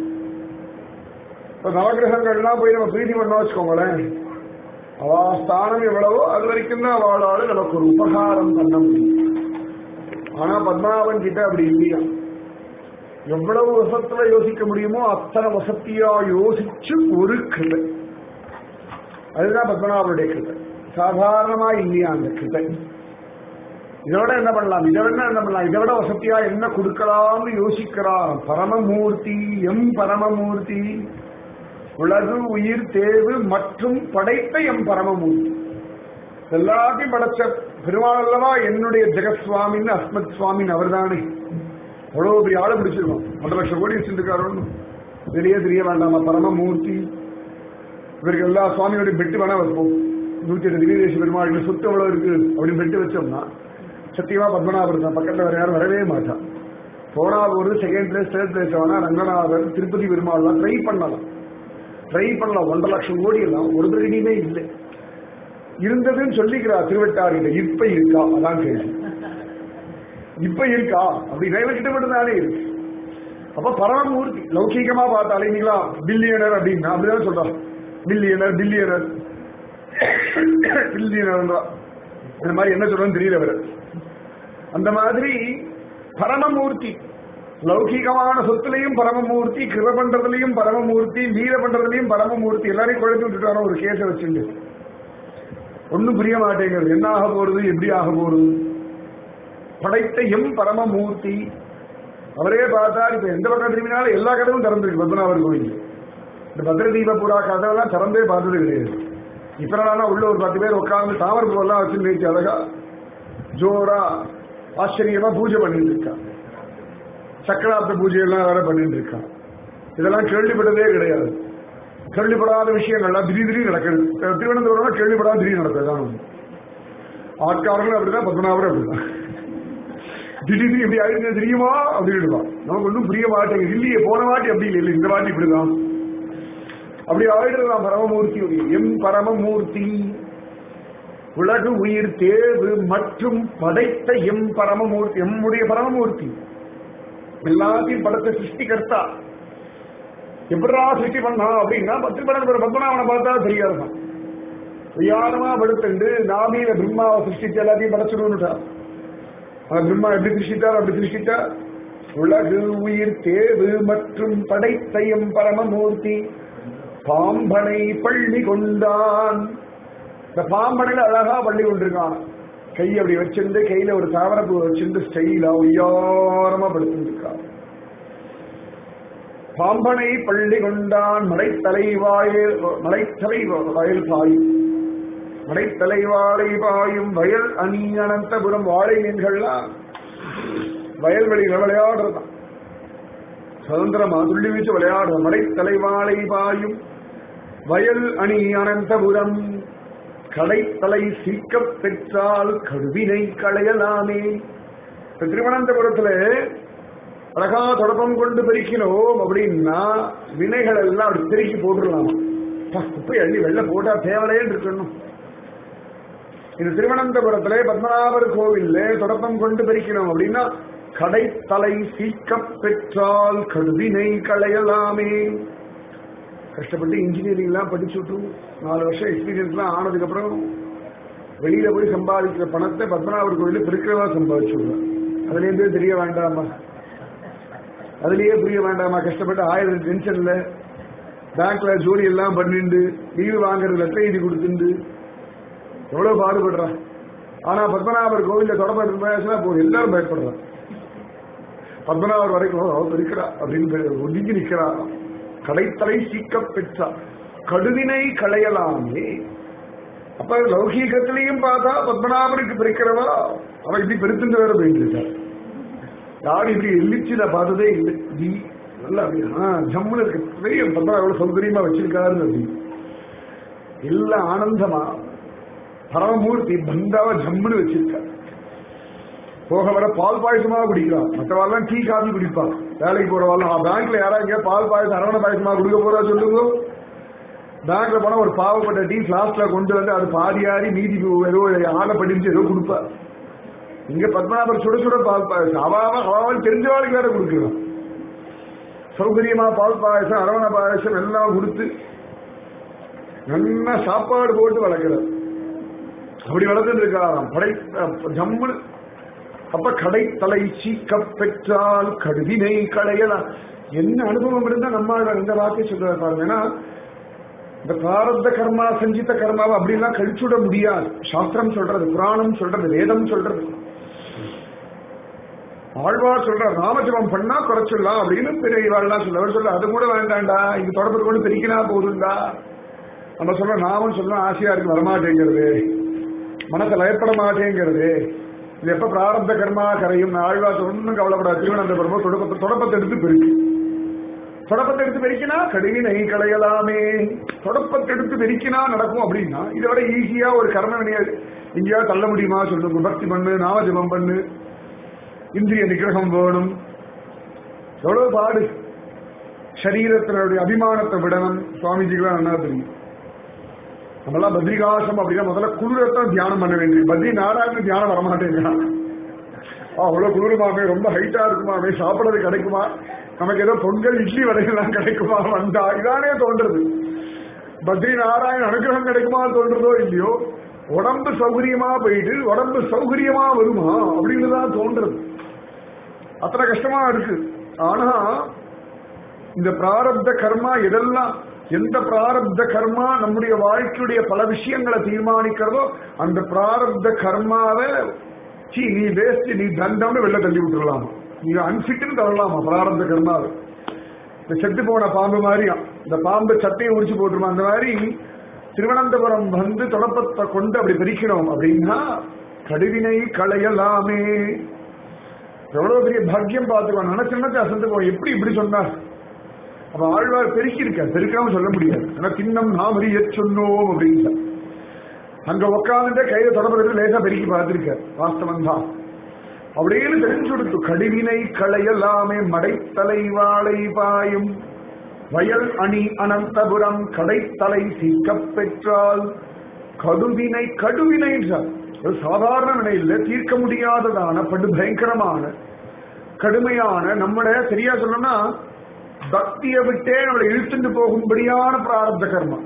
இப்ப நவகிரகங்கள்லாம் போய் நம்ம பிரீதி பண்ண வச்சுக்கோங்களேன் அவா ஸ்தானம் எவ்வளவோ அது வரைக்கும் தான் அவளால நமக்கு ஒரு உபகாரம் பண்ண முடியும் ஆனா பத்மநாபன் கிட்ட அப்படி இல்லையா எவ்வளவு வசத்துல யோசிக்க முடியுமோ அத்தனை வசத்தியா யோசிச்சு ஒரு கிருபை அதுதான் பத்மநாபனுடைய கிருபை சாதாரணமா இல்லையா அந்த கிருபை இதை விட என்ன பண்ணலாம் இதை விட என்ன பண்ணலாம் இதை விட வசதியா என்ன கொடுக்கலாம்னு யோசிக்கிறார் பரமமூர்த்தி எம் பரமமூர்த்தி உலகு உயிர் தேவு மற்றும் படைத்த எம் பரமமூர்த்தி எல்லாத்தையும் படைச்ச பெருமாள் அல்லவா என்னுடைய ஜெகத்சுவாமின்னு அஸ்மத் சுவாமின்னு அவர்தானே அவ்வளவு பெரிய ஆளை பிடிச்சிருக்கோம் ஒன்றரை லட்சம் கோடி வச்சிருக்காரு வெளியே தெரிய வேண்டாமா பரமமூர்த்தி இவருக்கு எல்லா சுவாமியோட பெட்டு வேணா வைப்போம் நூத்தி எட்டு திவ்யதேச பெருமாள் சொத்து எவ்வளவு இருக்கு அப்படின்னு பெட்டு வச்சோம்னா சத்தியமா பத்மநாபர் தான் பக்கத்துல வேற யாரும் வரவே மாட்டான் போனா ஒரு செகண்ட் பிளேஸ் தேர்ட் பிளேஸ் வேணா ரங்கநாதர் திருப்பதி பெருமாள்லாம் ட்ரை பண்ணலாம் ட்ரை பண்ணலாம் ஒன்றரை லட்சம் கோடி எல்லாம் ஒரு பிரகடியுமே இல்லை இருந்ததுன்னு சொல்லிக்கிறா திருவட்டாரிட்ட இப்ப இருக்கா அதான் கேள்வி இப்ப இருக்கா அப்படி கிட்ட மட்டும்தானே இருக்கு அப்ப பரமமூர்த்தி லௌகீகமா பார்த்தாலே நீங்களா பில்லியனர் அப்படின்னா அப்படிதான் சொல்றான் பில்லியனர் பில்லியனர் பில்லியனர் இந்த மாதிரி என்ன சொல்றதுன்னு தெரியல அவரு அந்த மாதிரி பரமமூர்த்தி லௌகிகமான சொத்துலையும் பரமமூர்த்தி கிருப பண்றதுலயும் பரமமூர்த்தி லீல பண்றதுலயும் பரமமூர்த்தி எல்லாரையும் குழப்பி விட்டுட்டாரோ ஒரு கேஸை வச்சுட்டு ஒன்னும் புரிய மாட்டேங்கிறது என்ன ஆக போறது எப்படி ஆக போறது படைத்த எம் பரமமூர்த்தி அவரே பார்த்தார் இப்ப எந்த பக்கம் திரும்பினாலும் எல்லா கதவும் திறந்திருக்கு பத்மநாபர் கோயில் இந்த பத்ரதீப புறா கதவெல்லாம் திறந்தே பார்த்தது கிடையாது இப்ப என்னன்னா உள்ள ஒரு பத்து பேர் உட்கார்ந்து தாமரை பூவெல்லாம் வச்சு நிறுத்தி அழகா ஜோரா ஆச்சரியமா பூஜை பண்ணிட்டு இருக்கான் சக்கராப்த பூஜை எல்லாம் வேற பண்ணிட்டு இருக்கான் இதெல்லாம் கேள்விப்பட்டதே கிடையாது கேள்விப்படாத விஷயங்கள்லாம் திடீர் திடீர் நடக்குது திருவனந்தபுரம் கேள்விப்படாத திடீர் நடக்குது தான் ஆட்காரர்கள் அப்படிதான் பத்மநாபரும் அப்படிதான் திடீர்னு இப்படி ஆயிடுச்சு தெரியுமா அப்படின்னு நமக்கு ஒன்றும் புரிய மாட்டேங்குது இல்லையே போன வாட்டி அப்படி இல்லை இந்த வாட்டி இப்படிதான் அப்படி ஆயிடுறதாம் பரமமூர்த்தி எம் பரமமூர்த்தி உலகு உயிர் தேவு மற்றும் படைத்த எம் பரமமூர்த்தி எம்முடைய பரமமூர்த்தி எல்லாத்தையும் படைத்த சிருஷ்டிகர்த்தா எப்படா சிருஷ்டி பண்ணா அப்படின்னா பத்து படம் பத்மநாபனை பார்த்தா தெரியாதுதான் பொய்யாரமா படுத்துண்டு நாமியில பிரம்மாவை சிருஷ்டிச்சு எல்லாத்தையும் படைச்சிடும்னுட்டா அவன் பிரம்மா எப்படி சிருஷ்டித்தார் அப்படி சிருஷ்டித்தார் உலகு உயிர் தேவு மற்றும் படைத்தையம் பரமமூர்த்தி பாம்பனை பள்ளி கொண்டான் இந்த பாம்பனையில அழகா பள்ளி கொண்டிருக்கான் கை அப்படி வச்சிருந்து கையில ஒரு தாவரப்பூ வச்சிருந்து ஸ்டைலா உயாரமா படுத்திருக்கான் பாம்பனை பள்ளி கொண்டான் மலைத்தலை வாயில் மலைத்தலை வயல் பாயும் மலைத்தலை வாழை பாயும் வயல் அணி அனந்தபுரம் வாழை மீன்கள்லாம் வயல்வெளியில விளையாடுறதான் சுதந்திரமா துள்ளி வீச்சு விளையாடுற மலைத்தலை வாழை பாயும் வயல் அணி அனந்தபுரம் கடைத்தலை சீக்கப் பெற்றால் கடுவினை களையலாமே இப்ப திருவனந்தபுரத்துல அழகா தொடப்பம் கொண்டு பெருக்கினோம் அப்படின்னா வினைகள் எல்லாம் அப்படி பெருக்கி போட்டுடலாமா குப்பை அள்ளி வெள்ள போட்டா தேவலையன்னு இருக்கணும் இது திருவனந்தபுரத்துல பத்மநாபர் கோவில்ல தொடப்பம் கொண்டு பெருக்கினோம் அப்படின்னா கடைத்தலை சீக்கப் பெற்றால் கடுவினை களையலாமே கஷ்டப்பட்டு இன்ஜினியரிங் எல்லாம் படிச்சுட்டு நாலு வருஷம் எக்ஸ்பீரியன்ஸ் எல்லாம் ஆனதுக்கு அப்புறம் வெளியில போய் சம்பாதிக்கிற பணத்தை பத்மநாபர் கோயில பெருக்கிறவா சம்பாதிச்சுடுவேன் அதுல இருந்து தெரிய வேண்டாமா அதுலயே புரிய வேண்டாமா கஷ்டப்பட்டு ஆயிரம் டென்ஷன்ல பேங்க்ல ஜோலி எல்லாம் பண்ணிண்டு லீவு வாங்குறது லெட்டர் எழுதி கொடுத்துண்டு எவ்வளவு பாடுபடுறான் ஆனா பத்மநாபர் கோவில்ல தொடர்பு பேசினா போதும் எல்லாரும் பயப்படுறான் பத்மநாபர் வரைக்கும் அவர் இருக்கிறா அப்படின்னு ஒதுங்கி நிக்கிறா கடைத்தலை சீக்க பெற்றார் கடுவினை களையலாமே அப்ப லௌகீகத்திலையும் பார்த்தா பத்மநாபனுக்கு பிரிக்கிறவா அவன் இப்படி பெருத்துட்டு வேற போயிட்டு இருக்கார் யாரும் இப்படி எல்லிச்சு நான் பார்த்ததே இல்லை ஜி நல்லா அப்படி ஆ ஜம்முன்னு இருக்கு பெரிய பத்மநாப எவ்வளவு சௌகரியமா வச்சிருக்காருன்னு அப்படி எல்லாம் ஆனந்தமா பரமமூர்த்தி பந்தாவ ஜம்முன்னு வச்சிருக்கார் போக வர பால் பாயசமா குடிக்கிறான் மற்றவாள்லாம் டீ காபி குடிப்பான் வேலைக்கு போறவாள்லாம் பேங்க்ல யாராவது பால் பாயசம் அரவண பாயசமா குடிக்க போறா சொல்லுங்க பேங்க்ல போனா ஒரு பாவப்பட்ட டீ பிளாஸ்ட்ல கொண்டு வந்து அது பாதி ஆடி மீதி ஏதோ ஆடை படிச்சு ஏதோ கொடுப்பா இங்க பத்மநாபர் சுட சுட பால் பாயசம் அவாவ அவாவன் தெரிஞ்சவாளுக்கு வேற கொடுக்கலாம் சௌகரியமா பால் பாயசம் அரவண பாயசம் எல்லாம் கொடுத்து நல்லா சாப்பாடு போட்டு வளர்க்கிறார் அப்படி வளர்த்துட்டு இருக்காராம் படை ஜம்முன்னு அப்ப கடைத்தலை சீக்க பெற்றால் கடுவினை களையலாம் என்ன அனுபவம் இருந்தா நம்ம இந்த வார்த்தை சொல்ற பாருங்க ஏன்னா இந்த பிராரப்த கர்மா சஞ்சித்த கர்மாவை அப்படிலாம் கழிச்சுட முடியாது சாஸ்திரம் சொல்றது புராணம் சொல்றது வேதம் சொல்றது ஆழ்வார் சொல்ற ராமஜபம் பண்ணா குறைச்சிடலாம் அப்படின்னு பெரியவாள்லாம் சொல்ல அவர் சொல்ல அது கூட வேண்டாம்டா இங்க தொடர்பு கொண்டு பிரிக்கினா போதும்டா நம்ம சொல்ற நாமும் சொல்றோம் ஆசையா இருக்கு வரமாட்டேங்கிறது மனசை லயப்பட மாட்டேங்கிறது இது எப்ப பிராரப்த கர்மா கரையும் ஆழ்வார் ஒன்றும் கவலைப்படாது திருவனந்தபுரமோ தொடப்பத்தை தொடப்பத்தை எடுத்து பெருக்கு தொடப்பத்தை எடுத்து பெருக்கினா கடுவினை களையலாமே தொடப்பத்தை எடுத்து பெருக்கினா நடக்கும் அப்படின்னா இதை விட ஈஸியா ஒரு கர்ம வினையை எங்கேயா தள்ள முடியுமா சொல்லுங்க பக்தி பண்ணு நாமஜபம் பண்ணு இந்திரிய நிகிரகம் வேணும் எவ்வளவு பாடு சரீரத்தினுடைய அபிமானத்தை விடணும் சுவாமிஜிக்கெல்லாம் நல்லா தெரியும் நம்மளாம் பத்ரிகாசம் அப்படின்னா முதல்ல குளிரத்தான் தியானம் பண்ண வேண்டியது பத்ரி நாராயணன் தியானம் வரமாட்டேங்கிறான் அவ்வளவு குளிருமாமே ரொம்ப ஹைட்டா இருக்குமாமே சாப்பிடறது கிடைக்குமா நமக்கு ஏதோ பொங்கல் இட்லி வடைகள்லாம் கிடைக்குமா வந்தா இதானே தோன்றது பத்ரி நாராயண் அனுகிரகம் கிடைக்குமா தோன்றதோ இல்லையோ உடம்பு சௌகரியமா போயிட்டு உடம்பு சௌகரியமா வருமா அப்படின்னு தான் தோன்றது அத்தனை கஷ்டமா இருக்கு ஆனா இந்த பிராரப்த கர்மா எதெல்லாம் எந்த பிராரப்த கர்மா நம்முடைய வாழ்க்கையுடைய பல விஷயங்களை தீர்மானிக்கிறதோ அந்த பிராரப்த கர்மாவை சீ நீ வேஸ்ட் நீ தண்டம்னு வெளில தள்ளி விட்டுறலாமா நீ அன்பிட்னு தள்ளலாமா பிராரப்த கர்மாவை இந்த செத்து போன பாம்பு மாதிரியா இந்த பாம்பு சட்டையை உரிச்சு போட்டுருமா அந்த மாதிரி திருவனந்தபுரம் வந்து தொடப்பத்தை கொண்டு அப்படி பிரிக்கணும் அப்படின்னா கடுவினை களையலாமே எவ்வளவு பெரிய பாக்கியம் பார்த்துக்கோ நினைச்சு நினைச்சு அசந்து போ எப்படி இப்படி சொன்னார் அப்ப ஆழ்வார் பெருக்கி இருக்கார் பெருக்காம சொல்ல முடியாது ஆனா தின்னம் நாம் அறிய சொன்னோம் அப்படின்னு அங்க உட்காந்துட்டே கையில தொடர்பு லேசா பெருக்கி பார்த்திருக்கார் வாஸ்தவம் தான் அப்படின்னு தெரிஞ்சு கொடுத்து கடுவினை களையலாமே மடைத்தலை வாழை பாயும் வயல் அணி அனந்தபுரம் கடைத்தலை சீக்கப் பெற்றால் கடுவினை கடுவினை என்றார் ஒரு சாதாரண வினையில் தீர்க்க முடியாததான படு பயங்கரமான கடுமையான நம்முடைய சரியா சொல்லணும்னா பக்தியை விட்டே நம்மளை இழுத்துட்டு போகும்படியான பிராரப்த கர்மா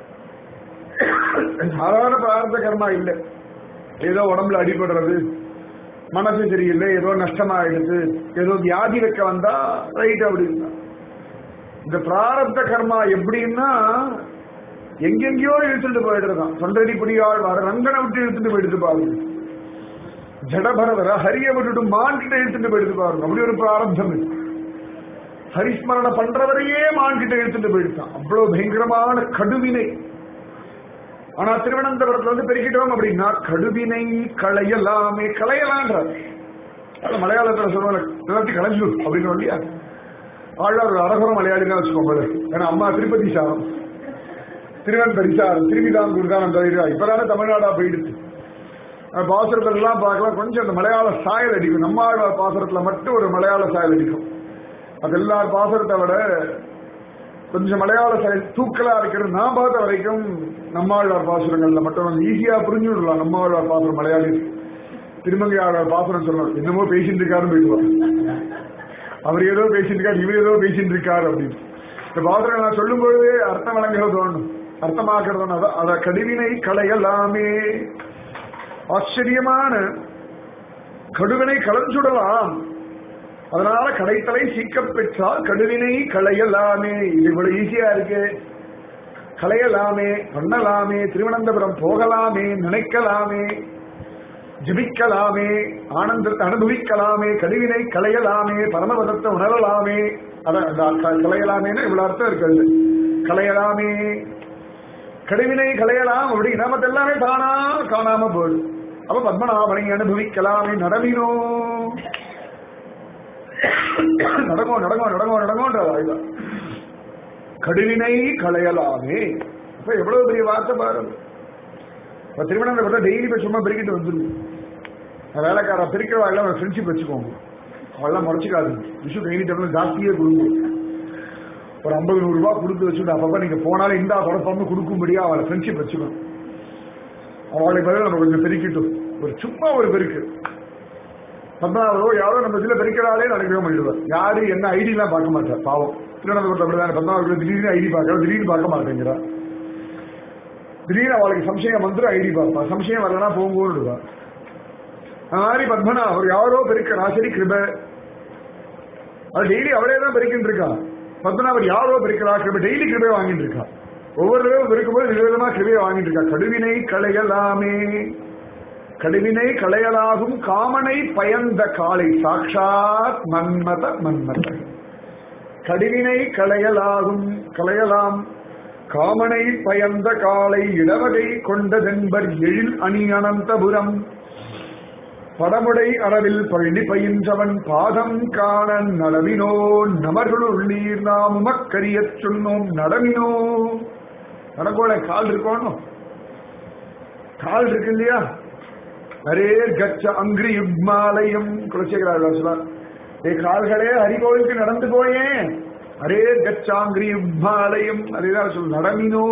சாதாரண பிராரப்த கர்மா இல்லை ஏதோ உடம்புல அடிபடுறது மனசு சரியில்லை ஏதோ நஷ்டமாயிடுது ஏதோ வியாதி வைக்க வந்தா ரைட் அப்படின்னா இந்த பிராரப்த கர்மா எப்படின்னா எங்கெங்கயோ இழுத்துட்டு போயிடுறதான் தொண்டடி புடியாள் வர ரங்கனை விட்டு இழுத்துட்டு போயிடுது பாருங்க ஜடபரவர ஹரிய விட்டுட்டு மான்கிட்ட இழுத்துட்டு போயிடுது பாருங்க அப்படி ஒரு பிராரப்தம் இருக்கு ஹரிஸ்மரண பண்றவரையே மான்கிட்ட இழுத்துட்டு போயிடுதான் அவ்வளவு பயங்கரமான கடுவினை ஆனா திருவனந்தபுரத்துல வந்து பெருக்கிட்டோம் அப்படின்னா கடுவினை களையலாமே களையலான்றார் அது மலையாளத்துல சொல்லுவாங்க எல்லாத்தையும் களைஞ்சு அப்படின்னு இல்லையா ஆழ்வார் ஒரு அரகுரம் மலையாளி தான் வச்சுக்கோங்க ஏன்னா அம்மா திருப்பதி சாரம் திருவன்பரி சாரம் திருவிதாங்கூர் தான் அந்த இது இப்பதானே தமிழ்நாடா போயிடுச்சு பாசுரத்துல எல்லாம் பார்க்கலாம் கொஞ்சம் அந்த மலையாள சாயல் அடிக்கும் நம்மாழ்வார் பாசுரத்துல மட்டும் ஒரு மலையாள சாயல் அடிக்கும் அது எல்லார் பாசுரத்தை விட கொஞ்சம் மலையாள சாயல் தூக்கலா இருக்கிறது நான் பார்த்த வரைக்கும் நம்மாழ்வார் பாசுரங்கள்ல மட்டும் வந்து ஈஸியா புரிஞ்சு விடலாம் நம்மாழ்வார் பாசுரம் மலையாளி திருமங்கையாளர் பாசுரம் சொல்லணும் என்னமோ பேசிட்டு இருக்காருன்னு போயிடுவார் அவர் ஏதோ பேசிட்டு இருக்காரு இவர் ஏதோ பேசிட்டு இருக்காரு அப்படின்னு இந்த பாசுரம் நான் சொல்லும் பொழுதே அர்த்தம் வழங்குறது தோணும் அர்த்தமாக்குறது அத கடுவினை களையலாமே ஆச்சரியமான கடுவினை கலஞ்சுடலாம் அதனால கடைத்தலை சீக்க பெற்றால் கடுவினை களையலாமே இது இவ்வளவு ஈஸியா இருக்கு களையலாமே பண்ணலாமே திருவனந்தபுரம் போகலாமே நினைக்கலாமே ஜபிக்கலாமே ஆனந்தத்தை அனுபவிக்கலாமே கழிவினை களையலாமே பரமபதத்தை உணரலாமே அதான் களையலாமேன்னு இவ்வளவு அர்த்தம் இருக்கிறது களையலாமே கழிவினை களையலாம் அப்படி நமக்கு எல்லாமே தானா காணாம போகுது அப்ப பத்மநாபனை அனுபவிக்கலாமே நடமினோ நடங்கோ நடங்கோ நடங்கோ நடங்கோன்ற வாழ்வா கடுவினை களையலாமே இப்ப எவ்வளவு பெரிய வார்த்தை பாருங்க இப்ப திருவனந்தபுரத்தை டெய்லி போய் சும்மா பெருக்கிட்டு வந்துருங்க வேலைக்கார பிரிக்கிறவா எல்லாம் ஃப்ரெண்ட்ஷிப் வச்சுக்கோங்க அவெல்லாம் முறைச்சிக்காது விஷு கைனி டபுள் ஜாஸ்தியே கொடுங்க ஒரு ஐம்பது நூறு ரூபாய் கொடுத்து வச்சுட்டு அப்பப்ப நீங்க போனாலும் இந்த குழப்பம்னு கொடுக்கும்படியா அவளை ஃப்ரெண்ட்ஷிப் வச்சுக்கணும் அவளை பதில் நம்ம கொஞ்சம் பெருக்கிட்டோம் ஒரு சும்மா ஒரு பெருக்கு பத்மநாபரோ யாரோ நம்ம இதுல பெருக்கிறாளே நினைக்கவே பண்ணிடுவார் யாரு என்ன ஐடி எல்லாம் பார்க்க மாட்டார் பாவம் திருவனந்தபுரத்தில் அப்படிதான் பத்மநாபத்தில் திடீர்னு ஐடி பார்க்கற திடீர்னு பார்க்க மாட்டேங்கிறா திடீர்னு அவளுக்கு சம்சயம் வந்துடும் ஐடி பார்ப்பா சம்சயம் வரலன்னா போங்கோன்னு அந்த மாதிரி பத்மனா அவர் யாரோ பெருக்கிறா சரி கிருப அது டெய்லி அவளே தான் பெருக்கிட்டு இருக்கா பத்மநாபர் யாரோ பெருக்கிறா கிருப டெய்லி கிருபை வாங்கிட்டு இருக்கா ஒவ்வொரு தடவை பெருக்கும்போது விதவிதமா கிருபையை வாங்கிட்டு இருக்கா கடுவினை களையலாமே கடுவினை களையலாகும் காமனை பயந்த காலை சாட்சாத் மன்மத மன்மத கடுவினை களையலாகும் களையலாம் காமனை பயந்த காலை இடவகை கொண்டதென்பர் எழில் அணி அனந்தபுரம் படமுடை அரவில் பள்ளி பயின்றவன் பாதம் காண நடமினோ நமர்களுள் நீர் நாம் உமக்கரியச் சொன்னோம் நடமினோ நடக்கோட கால் இருக்கணும் கால் இருக்கு இல்லையா அரே கச்ச அங்கிரி யுக்மாலயம் குலசேகராஜ் சொல்றார் ஏ கால்களே ஹரிகோவிலுக்கு நடந்து போயேன் அரே கச்சாங்கிரி யுக்மாலயம் அதேதான் சொல் நடமினோ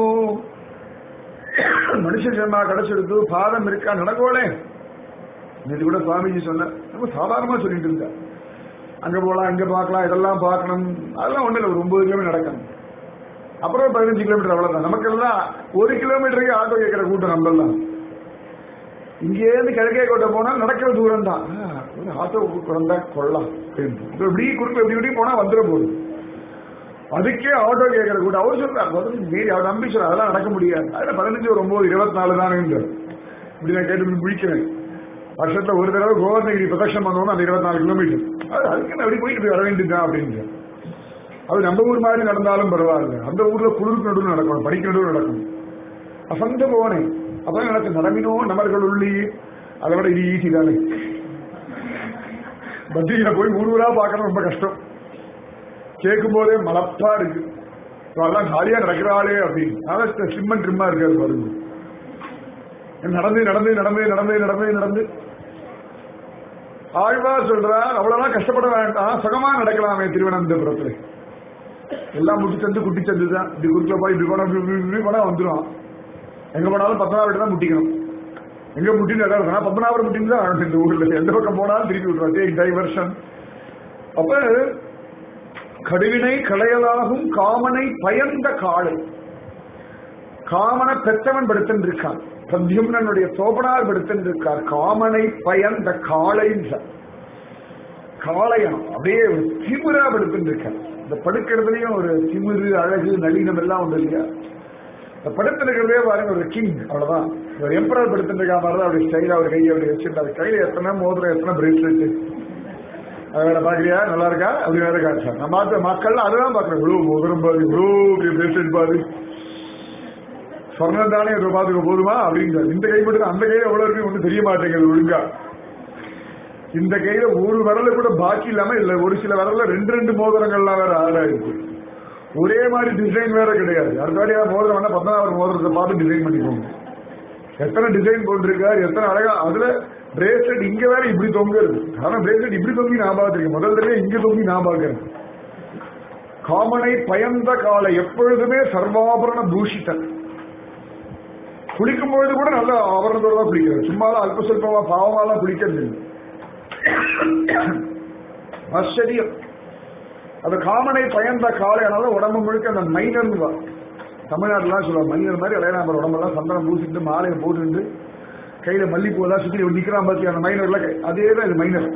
மனுஷ ஜென்மா கிடைச்செடுத்து பாதம் இருக்கா நடக்கோளே நேற்று கூட சுவாமிஜி சொன்னார் நம்ம சாதாரணமா சொல்லிட்டு இருந்தா அங்க போலாம் இங்க பார்க்கலாம் இதெல்லாம் பார்க்கணும் அதெல்லாம் ஒண்ணு இல்லை ஒரு ஒன்பது கிலோமீட்டர் நடக்கணும் அப்புறம் பதினஞ்சு கிலோமீட்டர் அவ்வளவுதான் நமக்கெல்லாம் ஒரு கிலோமீட்டருக்கு ஆட்டோ கேட்கிற கூட்டம் நம்மெல்லாம் இங்கேருந்து கிழக்கே கோட்டை போனா நடக்கிற தூரம் தான் ஒரு ஆட்டோ வந்தா கொள்ளலாம் இப்படி குறுக்கு எப்படி இப்படி போனா வந்துட போகுது அதுக்கே ஆட்டோ கேட்கிற கூட்டம் அவர் சொல்றாரு பதினஞ்சு மீறி அவர் நம்பி சொல்றாரு அதெல்லாம் நடக்க முடியாது அதுல பதினஞ்சு ஒரு ஒன்பது இருபத்தி நாலு தானே இப்படி நான் கேட்டு முடிக்கிறேன் வருஷத்துல ஒரு தடவை கோவர்ணகிரி பிரதட்சம் பண்ணோம்னா அந்த இருபத்தி நாலு கிலோமீட்டர் அது அதுக்கு நான் அப்படி போயிட்டு வர வேண்டியதுதான் அப்படின்னு அது நம்ம ஊர் மாதிரி நடந்தாலும் பரவாயில்ல அந்த ஊர்ல குளிருக்கு நடுவில் நடக்கணும் படிக்க நடுவில் நடக்கணும் அசந்த போனேன் அப்பதான் எனக்கு நடமினோ நமர்கள் உள்ளி அதை விட இது ஈஸி தானே பத்திரிகையில போய் ஊர் ஊரா பார்க்கறது ரொம்ப கஷ்டம் கேட்கும் போதே மலப்பா இருக்கு அதெல்லாம் ஜாலியா நடக்கிறாளே அப்படின்னு அதான் சிம்மன் ட்ரிம்மா இருக்காது பாருங்க நடந்து நடந்து நடந்து நடந்து நடந்து நடந்து ஆழ்வார் சொல்றார் அவ்வளவுதான் கஷ்டப்பட வேண்டாம் சுகமா நடக்கலாமே திருவனந்தபுரத்துல எல்லாம் முட்டி சந்து குட்டி சந்து தான் இப்படி குறுக்கில் போய் இப்படி போனா இப்படி இப்படி போனா வந்துடும் எங்க போனாலும் பத்மநாபம் தான் முட்டிக்கணும் எங்க முட்டின்னு இடம் பத்மநாபம் முட்டின்னு தான் இந்த ஊர்ல எந்த பக்கம் போனாலும் திருப்பி விட்டுருவாங்க டைவர்ஷன் அப்ப கடுவினை களையலாகும் காமனை பயந்த காளை காமனை பெற்றவன் படுத்திருக்கான் பிரத்யும்னனுடைய சோபனார் படுத்திருக்கார் காமனை பயந்த காளை காளையம் அப்படியே ஒரு திமிரா படுத்திருக்கார் இந்த படுக்கிறதுலயும் ஒரு திமிரு அழகு நளினம் எல்லாம் உண்டு இல்லையா இந்த படுத்திருக்கிறதே பாருங்க ஒரு கிங் அவ்வளவுதான் ஒரு எம்பரர் படுத்திருக்கா மாதிரி தான் அப்படி ஸ்டைலா ஒரு கையை அப்படி வச்சிருந்தாரு கையில எத்தனை மோதிரம் எத்தனை பிரேஸ்லெட் வேற பாக்குறியா நல்லா இருக்கா அப்படி வேற காட்சா நான் பார்த்த மக்கள் அதுதான் பாக்குறேன் இவ்வளவு மோதிரம் பாரு இவ்வளவு பிரேஸ்லெட் பாரு சொர்ணம் தானே இதை பார்த்துக்க போதுமா அப்படிங்கிறார் இந்த கை மட்டும் அந்த கையில எவ்வளவு இருக்கு ஒன்றும் தெரிய மாட்டேங்குது ஒழுங்கா இந்த கையில ஒரு விரல கூட பாக்கி இல்லாம இல்ல ஒரு சில விரல்ல ரெண்டு ரெண்டு மோதிரங்கள்லாம் வேற ஆடா இருக்கு ஒரே மாதிரி டிசைன் வேற கிடையாது அடுத்த வாட்டியா மோதிரம் வேணா பத்மநாபர் மோதிரத்தை பார்த்து டிசைன் பண்ணிக்கோங்க எத்தனை டிசைன் போட்டிருக்காரு எத்தனை அழகா அதுல பிரேஸ்லெட் இங்க வேற இப்படி தொங்குறது ஆனா பிரேஸ்லெட் இப்படி தொங்கி நான் பார்த்திருக்கேன் முதல் தடவை இங்க தொங்கி நான் பார்க்கிறேன் காமனை பயந்த கால எப்பொழுதுமே சர்வாபரண பூஷித்தன் குளிக்கும் பொழுது கூட நல்ல ஆபரணத்தோட தான் குளிக்கிறது சும்மாலாம் அல்ப சொல்பமா பாவமாலாம் குளிக்கிறது இல்லை ஆச்சரியம் அந்த காமனை பயந்த காலையானால உடம்பு முழுக்க அந்த மைனர் தமிழ்நாட்டுலாம் சொல்லுவாங்க மைனர் மாதிரி இளையநாமர் உடம்பெல்லாம் சந்தனம் பூசிட்டு மாலையை போட்டுட்டு கையில மல்லிப்பூ எல்லாம் சுத்தி நிக்கிறான் பாத்தி அந்த மைனர்ல அதே தான் இது மைனர்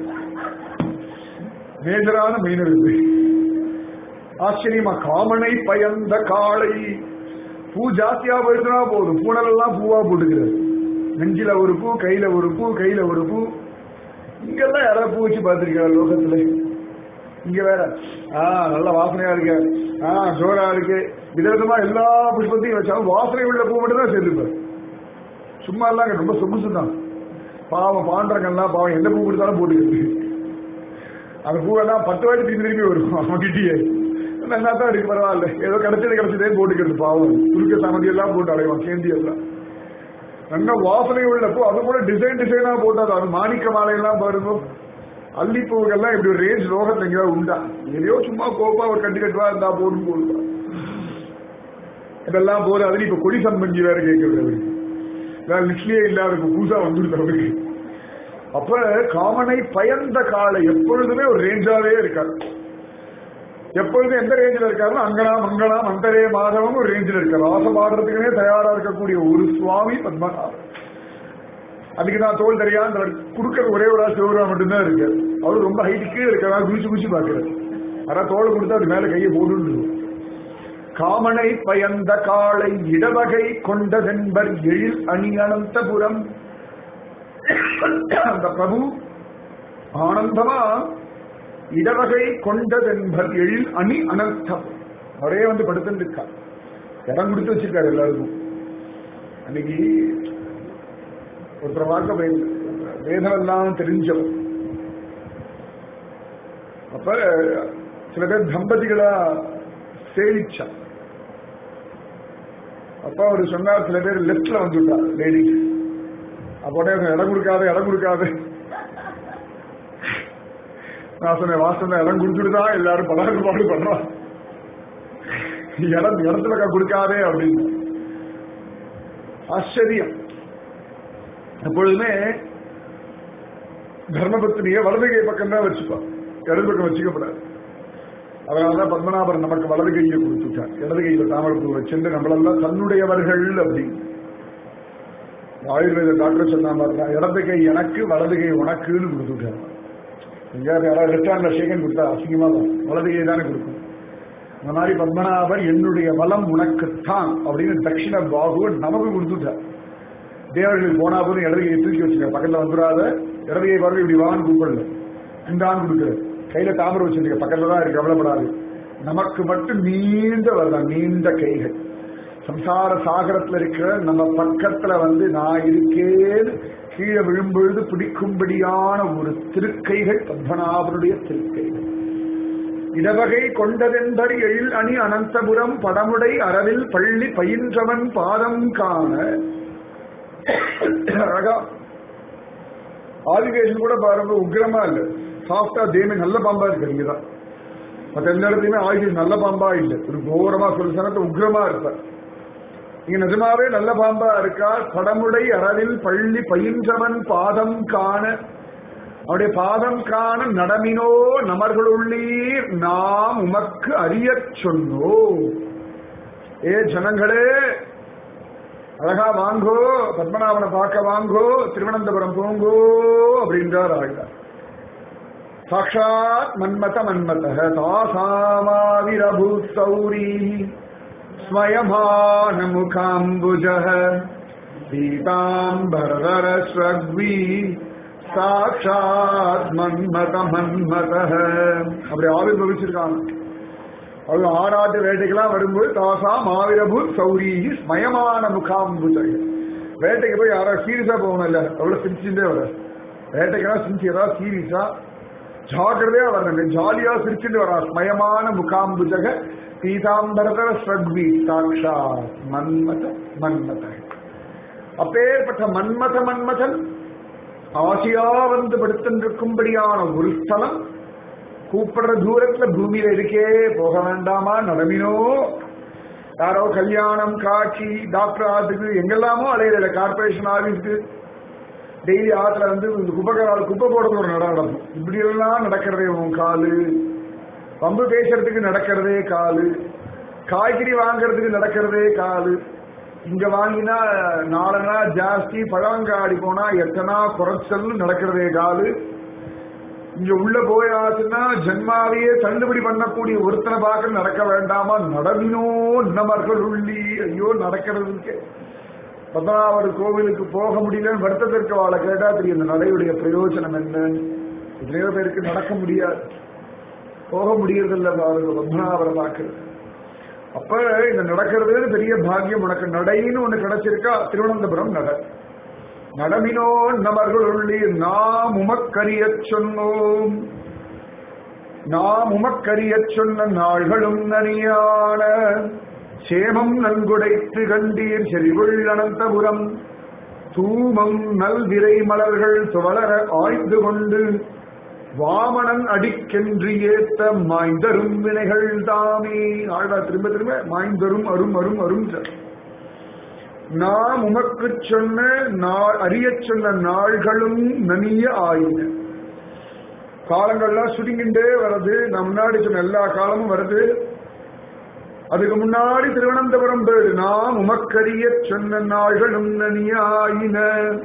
மேஜரான மைனர் இது ஆச்சரியமா காமனை பயந்த காளை பூ ஜாஸ்தியா போயிட்டுனா போதும் பூனல் எல்லாம் பூவா போட்டுக்கிறது நெஞ்சில ஒரு பூ கையில ஒரு பூ கையில ஒரு பூ இங்கெல்லாம் யாராவது பூ வச்சு பார்த்திருக்காரு லோகத்துல இங்க வேற ஆஹ் நல்ல வாசனையா இருக்கு ஆஹ் ஜோரா இருக்கு விதவிதமா எல்லா புஷ்பத்தையும் வச்சாலும் வாசனை உள்ள பூ மட்டும் தான் சேர்த்துப்பாரு சும்மா எல்லாம் ரொம்ப சொகுசு தான் பாவம் பாண்டங்கள்லாம் பாவம் எந்த பூ கொடுத்தாலும் போட்டுக்கிறது அந்த பூவெல்லாம் பத்து வாட்டி திரும்பி திரும்பி வரும் அவன்கிட்டயே நல்லா தான் இருக்கு பரவாயில்ல ஏதோ கிடைச்சது கிடைச்சதே போட்டுக்கிறது பாவம் குறுக்க சாமதி எல்லாம் போட்டு அடைவான் சேந்தி எல்லாம் நல்ல வாசனை உள்ள பூ அது கூட டிசைன் டிசைனா போட்டாது அது மாணிக்க மாலையெல்லாம் பாருங்க அல்லிப்பூக்கெல்லாம் இப்படி ஒரு ரேஞ்ச் லோகத்துல எங்கேயாவது உண்டா எதையோ சும்மா கோப்பா ஒரு கட்டு கட்டுவா இருந்தா போடும் போடுவா இதெல்லாம் போது அதுல இப்ப கொடி சம்பஞ்சி வேற கேட்கறது அவருக்கு லிஸ்ட்லயே இல்லாத இப்ப புதுசா வந்துருக்கு அவருக்கு அப்ப காமனை பயந்த காலை எப்பொழுதுமே ஒரு ரேஞ்சாவே இருக்காரு எப்பொழுதும் எந்த ரேஞ்சில் இருக்காருன்னா அங்கனா மங்கனா மந்தரே மாதவம் ஒரு ரேஞ்சில் இருக்காரு ஆசை பாடுறதுக்குனே தயாரா இருக்கக்கூடிய ஒரு சுவாமி பத்மநாபன் அதுக்கு நான் தோல் தெரியாத கொடுக்கறது ஒரே ஒரு சிவரா மட்டும்தான் இருக்கு அவரு ரொம்ப ஹைட்டு கீழே இருக்கிறதா குளிச்சு குளிச்சு பாக்குறாரு ஆனா தோலை கொடுத்தா அது மேல கையை போட்டு காமனை பயந்த காளை இடவகை கொண்டதென்பர் எழில் அணி அனந்தபுரம் அந்த பிரபு ஆனந்தமா இடவகை கொண்டதென்பர் எழில் அணி அனர்த்தம் அவரே வந்து படுத்துட்டு இருக்கா இடம் கொடுத்து வச்சிருக்காரு எல்லாருக்கும் அன்னைக்கு ஒருத்தர் பார்க்க போய் வேதம் எல்லாம் தெரிஞ்சவர் அப்ப சில பேர் தம்பதிகளா சேவிச்சா அப்ப அவர் சொன்னார் சில பேர் லெப்ட்ல வந்துட்டா லேடிஸ் அப்போட இடம் கொடுக்காத இடம் கொடுக்காத நான் சொன்னேன் வாசன இடம் கொடுத்துட்டு எல்லாரும் பலருக்கு பாடு பண்றான் இடம் இடத்துல கொடுக்காதே அப்படின்னு ஆச்சரியம் எப்பொழுதுமே தர்மபத்தினிய வலது கை பக்கம் தான் வச்சுப்பா இடது பக்கம் வச்சுக்கப்படாது அதனாலதான் பத்மநாபர் நமக்கு வலது கையை கொடுத்துட்டார் இடது கையில தாமரப்பூ வச்சுட்டு நம்மளெல்லாம் தன்னுடையவர்கள் அப்படின்னு ஆயுர்வேத டாக்டர் சொன்ன மாதிரி தான் இடது கை எனக்கு வலது கை உனக்குன்னு கொடுத்துட்டார் எங்கேயாவது யாராவது லெஃப்ட் ஹேண்ட்ல ஷேகன் கொடுத்தா அசிங்கமா தான் வலது கை தானே கொடுக்கும் அந்த மாதிரி பத்மநாபர் என்னுடைய வளம் உனக்குத்தான் அப்படின்னு தட்சிண பாகுவன் நமக்கு கொடுத்துட்டார் தேவர்கள் போனா போதும் இடது கையை தூக்கி வச்சுக்க பக்கத்துல வந்துடாத இடது கை பாருங்க இப்படி வான்னு கூப்பிடல இந்தான்னு கொடுக்குறது கையில தாமரை வச்சிருக்க பக்கத்துல தான் இருக்கு கவலைப்படாது நமக்கு மட்டும் நீண்ட வரலாம் நீண்ட கைகள் சம்சார சாகரத்துல இருக்கிற நம்ம பக்கத்துல வந்து நான் இருக்கேன்னு கீழே விழும்பொழுது பிடிக்கும்படியான ஒரு திருக்கைகள் பத்மநாபனுடைய திருக்கைகள் இடவகை கொண்டதென்பர் எழில் அணி அனந்தபுரம் படமுடை அரவில் பள்ளி பயின்றவன் பாதம் காண அழகா ஆதிகேஷன் கூட பாருங்க உக்கிரமா இல்ல சாஃப்டா தேமே நல்ல பாம்பா இருக்கு இங்கதான் மத்த எந்த இடத்துலயுமே ஆதிகேஷன் நல்ல பாம்பா இல்ல ஒரு கோரமா சொல்ல சனத்தை உக்கிரமா இருப்பார் இங்க நிஜமாவே நல்ல பாம்பா இருக்கா படமுடை அரவில் பள்ளி பயின்றவன் பாதம் காண அவருடைய பாதம் காண நடமினோ நமர்களுள்ளீர் நாம் உமக்கு அறியச் சொன்னோ ஏ ஜனங்களே அழகா வாங்கோ பத்மநாபனை பார்க்க வாங்கோ திருவனந்தபுரம் போங்கோ அப்படின்றார் ஆழ்வார் சாட்சாத் மன்மத மன்மத தாசாமாவிரபூ சௌரி ஸ்வயமான முகாம்புஜ பீதாம்பரதர ஸ்ரக்வி சாட்சாத் மன்மத மன்மத அப்படி ஆவிர்வவிச்சிருக்காங்க அவங்க ஆராட்டு வேட்டைக்கெல்லாம் வரும்போது தாசா மாவிரபு சௌரி ஸ்மயமான முகாம்புஜ வேட்டைக்கு போய் யாராவது சீரியஸா போகணும் இல்ல அவ்வளவு சிரிச்சுட்டே வர வேட்டைக்கெல்லாம் சிரிச்சியதா சீரியஸா ஜாக்கிரதையா வரணுங்க ஜாலியா சிரிச்சுட்டு வரா ஸ்மயமான முகாம்புஜக பீதாம்பரதர ஸ்ரக்வி சாட்சா மன்மத மன்மத அப்பேற்பட்ட மன்மத மன்மதன் ஆசையா வந்து படுத்திருக்கும்படியான ஒரு ஸ்தலம் கூப்பிடுற தூரத்துல பூமியில இருக்கே போக வேண்டாமா நடமினோ யாரோ கல்யாணம் காட்சி டாக்டர் ஆத்துக்கு எங்கெல்லாமோ அலையில கார்பரேஷன் ஆபீஸ்க்கு டெய்லி ஆத்துல வந்து இந்த குப்பைக்கால குப்பை போடுறது ஒரு நட நடக்கும் இப்படி எல்லாம் நடக்கிறதே உன் காலு பம்பு பேசுறதுக்கு நடக்கிறதே காலு காய்கறி வாங்குறதுக்கு நடக்கிறதே காலு இங்க வாங்கினா நாலனா ஜாஸ்தி பழங்காடி போனா எத்தனா குறைச்சல் நடக்கிறதே காலு இங்க உள்ள போய் ஆச்சுன்னா ஜென்மாவையே தள்ளுபடி பண்ணக்கூடிய ஒருத்தனை பார்க்க நடக்க வேண்டாமா நடமினோ நமர்கள் உள்ளி ஐயோ நடக்கிறதுக்கு பத்மநாபர் கோவிலுக்கு போக முடியலன்னு வருத்தத்திற்கு வாழ கேட்டா தெரியும் இந்த நடையுடைய பிரயோஜனம் என்ன எத்தனையோ பேருக்கு நடக்க முடியாது போக முடியறதில்ல பாருங்க பத்மநாபரை பார்க்கறது அப்ப இந்த நடக்கிறது பெரிய பாக்கியம் உனக்கு நடைன்னு ஒண்ணு கிடைச்சிருக்கா திருவனந்தபுரம் நட நடமினோ நமர்கள் உள்ளி நாம் உமக்கரியச் சொன்னோம் நாம் உமக்கரியச் சொன்ன நாள்களும் நனியான சேமம் நன்குடைத்து கண்டீர் செறிவுள் அனந்தபுரம் தூமம் நல்விரை மலர்கள் துவளர ஆய்ந்து கொண்டு வாமனன் அடிக்கென்று ஏத்த மாய்ந்தரும் வினைகள் தாமே ஆழ்வா திரும்ப திரும்ப மாய்ந்தரும் அரும் அரும் அரும் நாம் உமக்கு சொன்ன நாள் அறியச் சொன்ன நாள்களும் நனிய ஆயின காலங்கள்லாம் சுருங்கிண்டே வருது நம் முன்னாடி சொன்ன எல்லா காலமும் வருது அதுக்கு முன்னாடி திருவனந்தபுரம் பேரு நாம் உமக்கரிய சொன்ன நாள்களும் நனியாயின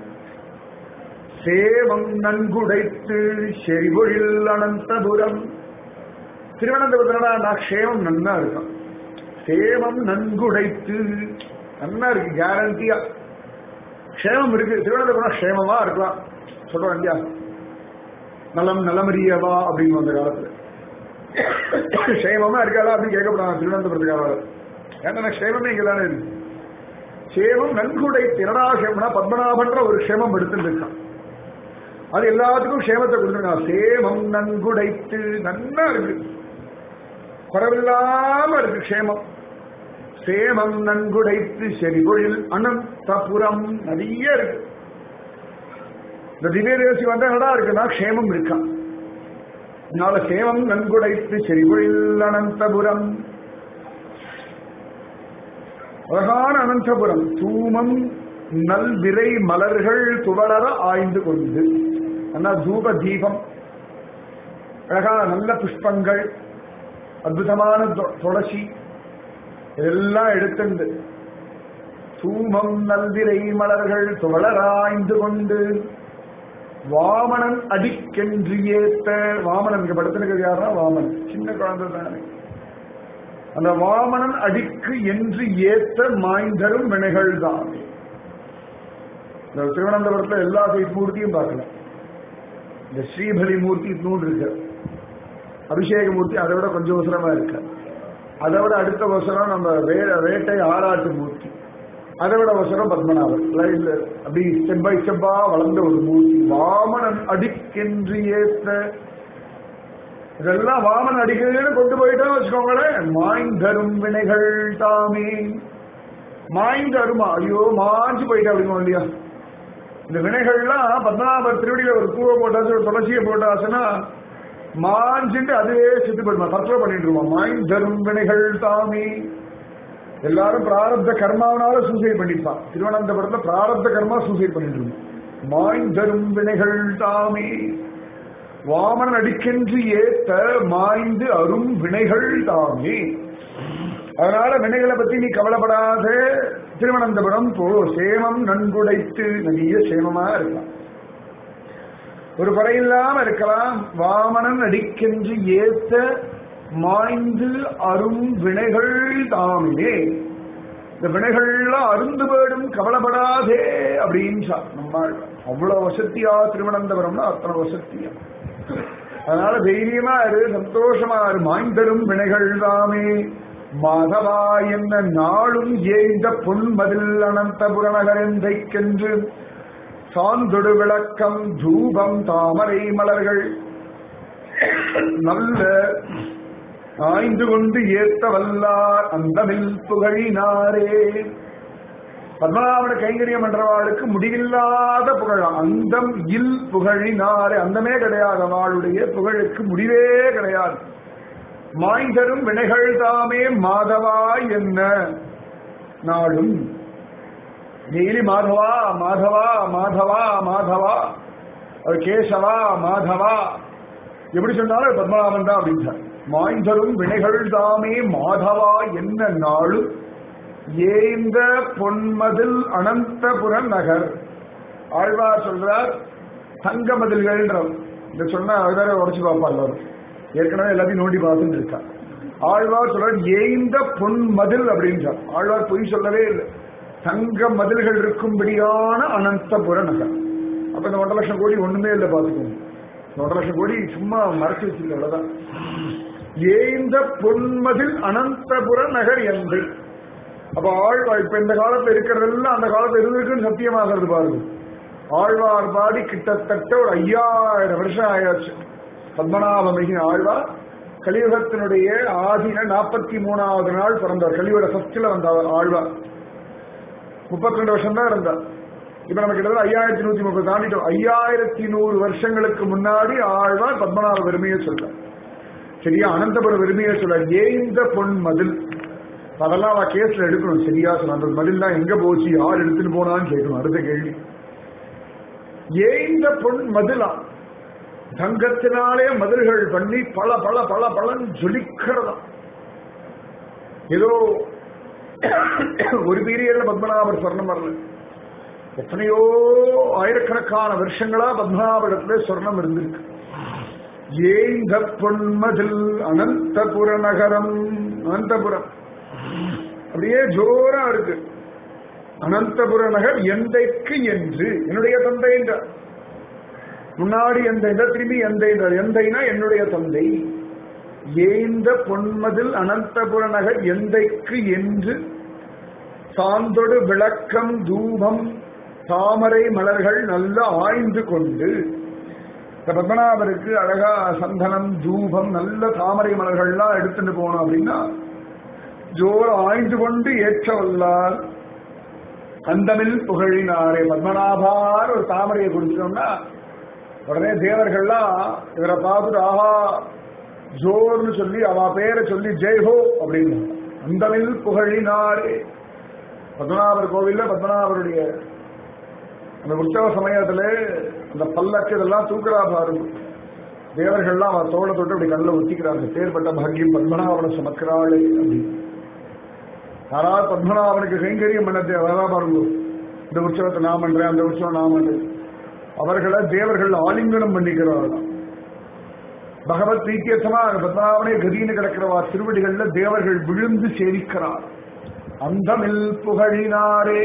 சேவம் நன்குடைத்து செறிவொழில் அனந்தபுரம் திருவனந்தபுரத்துல நான் க்ஷேமம் நன்னா இருக்கும் சேவம் நன்குடைத்து நன்னா இருக்கு கேரண்டியா க்ஷேமம் இருக்கு திருவனந்தபுரம் க்ஷேமமா இருக்கலாம் சொல்றோம் இல்லையா நலம் நலமறியவா அப்படின்னு அந்த காலத்துல க்ஷேமமா இருக்காதா அப்படின்னு கேட்கப்படாது திருவனந்தபுரத்துக்காக ஏன்னா க்ஷேமமே இங்க தானே இருக்கு க்ஷேமம் நன்குடை திரடாகம்னா பத்மநாபன்ற ஒரு க்ஷேமம் எடுத்துட்டு இருக்கான் அது எல்லாத்துக்கும் க்ஷேமத்தை கொடுத்துருக்கான் சேமம் நன்குடைத்து நன்னா இருக்கு குறவில்லாம இருக்கு க்ஷேமம் சேமம் நன்குடைத்து செறிபொழில் அனந்தபுரம் நிறைய இருக்கு இந்த திவ்யதேசி வந்தா நடா இருக்குன்னா க்ஷேமம் இருக்கான் அதனால சேமம் நன்குடைத்து செறிபொழில் அனந்தபுரம் அழகான அனந்தபுரம் தூமம் நல்விரை மலர்கள் துவளர ஆய்ந்து கொண்டு அண்ணா தூப தீபம் அழகான நல்ல புஷ்பங்கள் அற்புதமான தொ- துளசி இதெல்லாம் எடுத்துண்டு தூமம் நல்விரை மலர்கள் துவளராய்ந்து கொண்டு வாமனன் அடிக்கென்று ஏத்த வாமனன் இங்க படுத்திருக்கிறது யாருன்னா வாமன் சின்ன குழந்தை தானே அந்த வாமனன் அடிக்கு என்று ஏத்த மாய்ந்தரும் வினைகள் தானே இந்த திருவனந்தபுரத்துல எல்லா மூர்த்தியும் பார்க்கலாம் இந்த ஸ்ரீபலி மூர்த்தி நூறு இருக்கு அபிஷேக மூர்த்தி அதை விட கொஞ்சம் அவசரமா இருக்கு அதை விட அடுத்த அவசரம் நம்ம வே வேட்டை ஆராட்டு மூர்த்தி அதை விட அவசரம் பத்மநாபர் லைன்ல அப்படி ஸ்டெப் பை ஸ்டெப்பா வளர்ந்த ஒரு மூர்த்தி வாமனன் அடிக்கென்று ஏத்த இதெல்லாம் வாமன் அடிக்கிறதுன்னு கொண்டு போயிட்டோம் வச்சுக்கோங்களேன் மாய்ந்தரும் வினைகள் தாமே மாய்ந்து அருமா ஐயோ மாஞ்சு போயிட்டா அப்படிங்க இல்லையா இந்த வினைகள்லாம் பத்மநாபர் திருவடியில ஒரு பூவை போட்டாச்சு ஒரு துளசியை போட்டாச்சுன்னா மாஞ்சிட்டு அதுவே சித்து போயிடுமா தற்கொலை பண்ணிட்டு இருமா மாய்ந்தரும் வினைகள் தாமே எல்லாரும் பிராரப்த கர்மாவனால சூசைட் பண்ணிப்பான் திருவனந்தபுரத்துல பிராரப்த கர்மா சூசைட் பண்ணிட்டு இருந்தோம் மாய்ந்தரும் வினைகள் தாமே வாமன் அடிக்கென்று ஏத்த மாய்ந்து அரும் வினைகள் தாமே அதனால வினைகளை பத்தி நீ கவலைப்படாத திருவனந்தபுரம் போ சேமம் நன்குடைத்து நிறைய சேமமா இருக்கலாம் ஒரு குறையில்லாம இருக்கலாம் வாமனன் அடிக்கென்று ஏத்த மாய்ந்து அரும் வினைகள் தாமே இந்த வினைகள்லாம் அருந்து போயிடும் கவலைப்படாதே அப்படின்னு நம்ம அவ்வளவு வசதியா திருவனந்தபுரம்னா அத்தனை வசதியா அதனால தைரியமா இரு சந்தோஷமா இரு மாய்ந்தரும் வினைகள் தாமே மாதவா என்ன நாளும் ஏய்ந்த பொன்மதில் அனந்தபுர நகரெந்தைக்கென்று சாந்தொடு விளக்கம் தூபம் தாமரை மலர்கள் நல்ல ஆய்ந்து கொண்டு ஏத்த வல்லார் அந்தமில் புகழினாரே பத்மநாபன கைங்கரியம் என்றவாளுக்கு முடிவில்லாத புகழ் அந்தம் இல் புகழினாரே அந்தமே கிடையாது அவளுடைய புகழுக்கு முடிவே கிடையாது மாய்ந்தரும் வினைகள் தாமே மாதவா என்ன நாளும் டெய்லி மாதவா மாதவா மாதவா மாதவா அவர் கேசவா மாதவா எப்படி சொன்னாலும் பத்மநாபன் தான் அப்படின்னு மாய்ந்தரும் வினைகள் தாமே மாதவா என்ன நாளும் ஏந்த பொன்மதில் அனந்தபுர நகர் ஆழ்வார் சொல்றார் தங்க மதில்கள்ன்ற இந்த சொன்னா வேற உடச்சு பார்ப்பா எல்லாரும் ஏற்கனவே எல்லாத்தையும் நோண்டி பார்த்துட்டு இருக்கா ஆழ்வார் சொல்றார் ஏந்த பொன் மதில் அப்படின்றார் ஆழ்வார் பொய் சொல்லவே இல்லை தங்க மதில்கள் இருக்கும்படியான அனந்தபுர நகர் அப்ப இந்த ஒன்றரை லட்சம் கோடி ஒண்ணுமே இல்லை பாத்துக்கோங்க இந்த ஒன்றரை லட்சம் கோடி சும்மா மறைச்சு வச்சிருக்க அவ்வளவுதான் ஏந்த பொன்மதில் அனந்தபுர நகர் என்று அப்ப ஆழ்வார் இப்ப இந்த காலத்துல இருக்கிறதெல்லாம் அந்த காலத்துல இருந்திருக்குன்னு சத்தியமாகிறது பாருங்க ஆழ்வார் பாடி கிட்டத்தட்ட ஒரு ஐயாயிரம் வருஷம் ஆயாச்சு பத்மநாப மிகின் ஆழ்வார் கலியுகத்தினுடைய ஆதின நாற்பத்தி மூணாவது நாள் பிறந்தார் கலியுக ஃபர்ஸ்ட்ல வந்தார் ஆழ்வார் முப்பத்தி ரெண்டு வருஷம் தான் இருந்தார் இப்ப நம்ம கிட்டத்தட்ட ஐயாயிரத்தி நூத்தி முப்பது தாண்டிட்டோம் ஐயாயிரத்தி நூறு வருஷங்களுக்கு முன்னாடி ஆழ்வார் பத்மநாப பெருமையை சொல்றார் சரியா அனந்தபுர பெருமையை சொல்றார் ஏந்த பொன் மதில் அதெல்லாம் அவ கேஸ்ல எடுக்கணும் சரியா சொல்ல அந்த மதில்லாம் எங்க போச்சு யார் எடுத்துட்டு போனான்னு கேட்கணும் அடுத்த கேள்வி ஏந்த பொன் மதிலா தங்கத்தினாலே மதில்கள் பண்ணி பல பல பல பலன் ஜொலிக்கிறதா ஏதோ ஒரு பீரியட்ல பத்மநாபர் சொர்ணம் வரல எத்தனையோ ஆயிரக்கணக்கான வருஷங்களா பத்மநாபடத்துல சொர்ணம் இருந்திருக்கு ஏந்த பொன்மதில் அனந்தபுர நகரம் அனந்தபுரம் அப்படியே ஜோரா இருக்கு அனந்தபுர நகர் எந்தைக்கு என்று என்னுடைய தந்தை என்றார் முன்னாடி எந்த இதை திரும்பி எந்த இதை எந்தைனா என்னுடைய தந்தை ஏந்த பொன்மதில் அனந்தபுர நகர் எந்தைக்கு என்று சாந்தொடு விளக்கம் தூபம் தாமரை மலர்கள் நல்ல ஆய்ந்து கொண்டு இந்த பத்மநாபருக்கு அழகா சந்தனம் தூபம் நல்ல தாமரை மலர்கள்லாம் எடுத்துட்டு போனோம் அப்படின்னா ஜோர் ஆய்ந்து கொண்டு ஏற்ற வல்லார் அந்தமில் புகழினாரே பத்மநாபார் ஒரு தாமரையை குடிச்சோம்னா உடனே தேவர்கள்லாம் இவரை பார்த்துட்டு ஆஹா ஜோர்னு சொல்லி அவ பேரை சொல்லி ஜெய்ஹோ அப்படின்னு அந்தமில் புகழினாரே பத்மநாபர் கோவில்ல பத்மநாபருடைய அந்த உற்சவ சமயத்துல அந்த பல்லக்கு இதெல்லாம் தூக்குறா பாருங்க தேவர்கள்லாம் அவர் தோளை தொட்டு அப்படி கல்ல ஒத்திக்கிறாங்க பேர்பட்ட பாக்கியம் பத்மநாபனை சுமக்கிறாளே அப்படின்னு யாராவது பத்மநாபனுக்கு கைங்கரியம் பண்ண வரா பாருங்க இந்த உற்சவத்தை நான் பண்றேன் அந்த உற்சவம் நான் பண்றேன் அவர்களை தேவர்கள் ஆலிங்கனம் பண்ணிக்கிறார்களாம் பகவத் பிரீத்தியர்த்தமா பத்மநாபனே கதின்னு கிடக்கிறவா திருவடிகள்ல தேவர்கள் விழுந்து சேவிக்கிறார் அந்தமில் புகழினாரே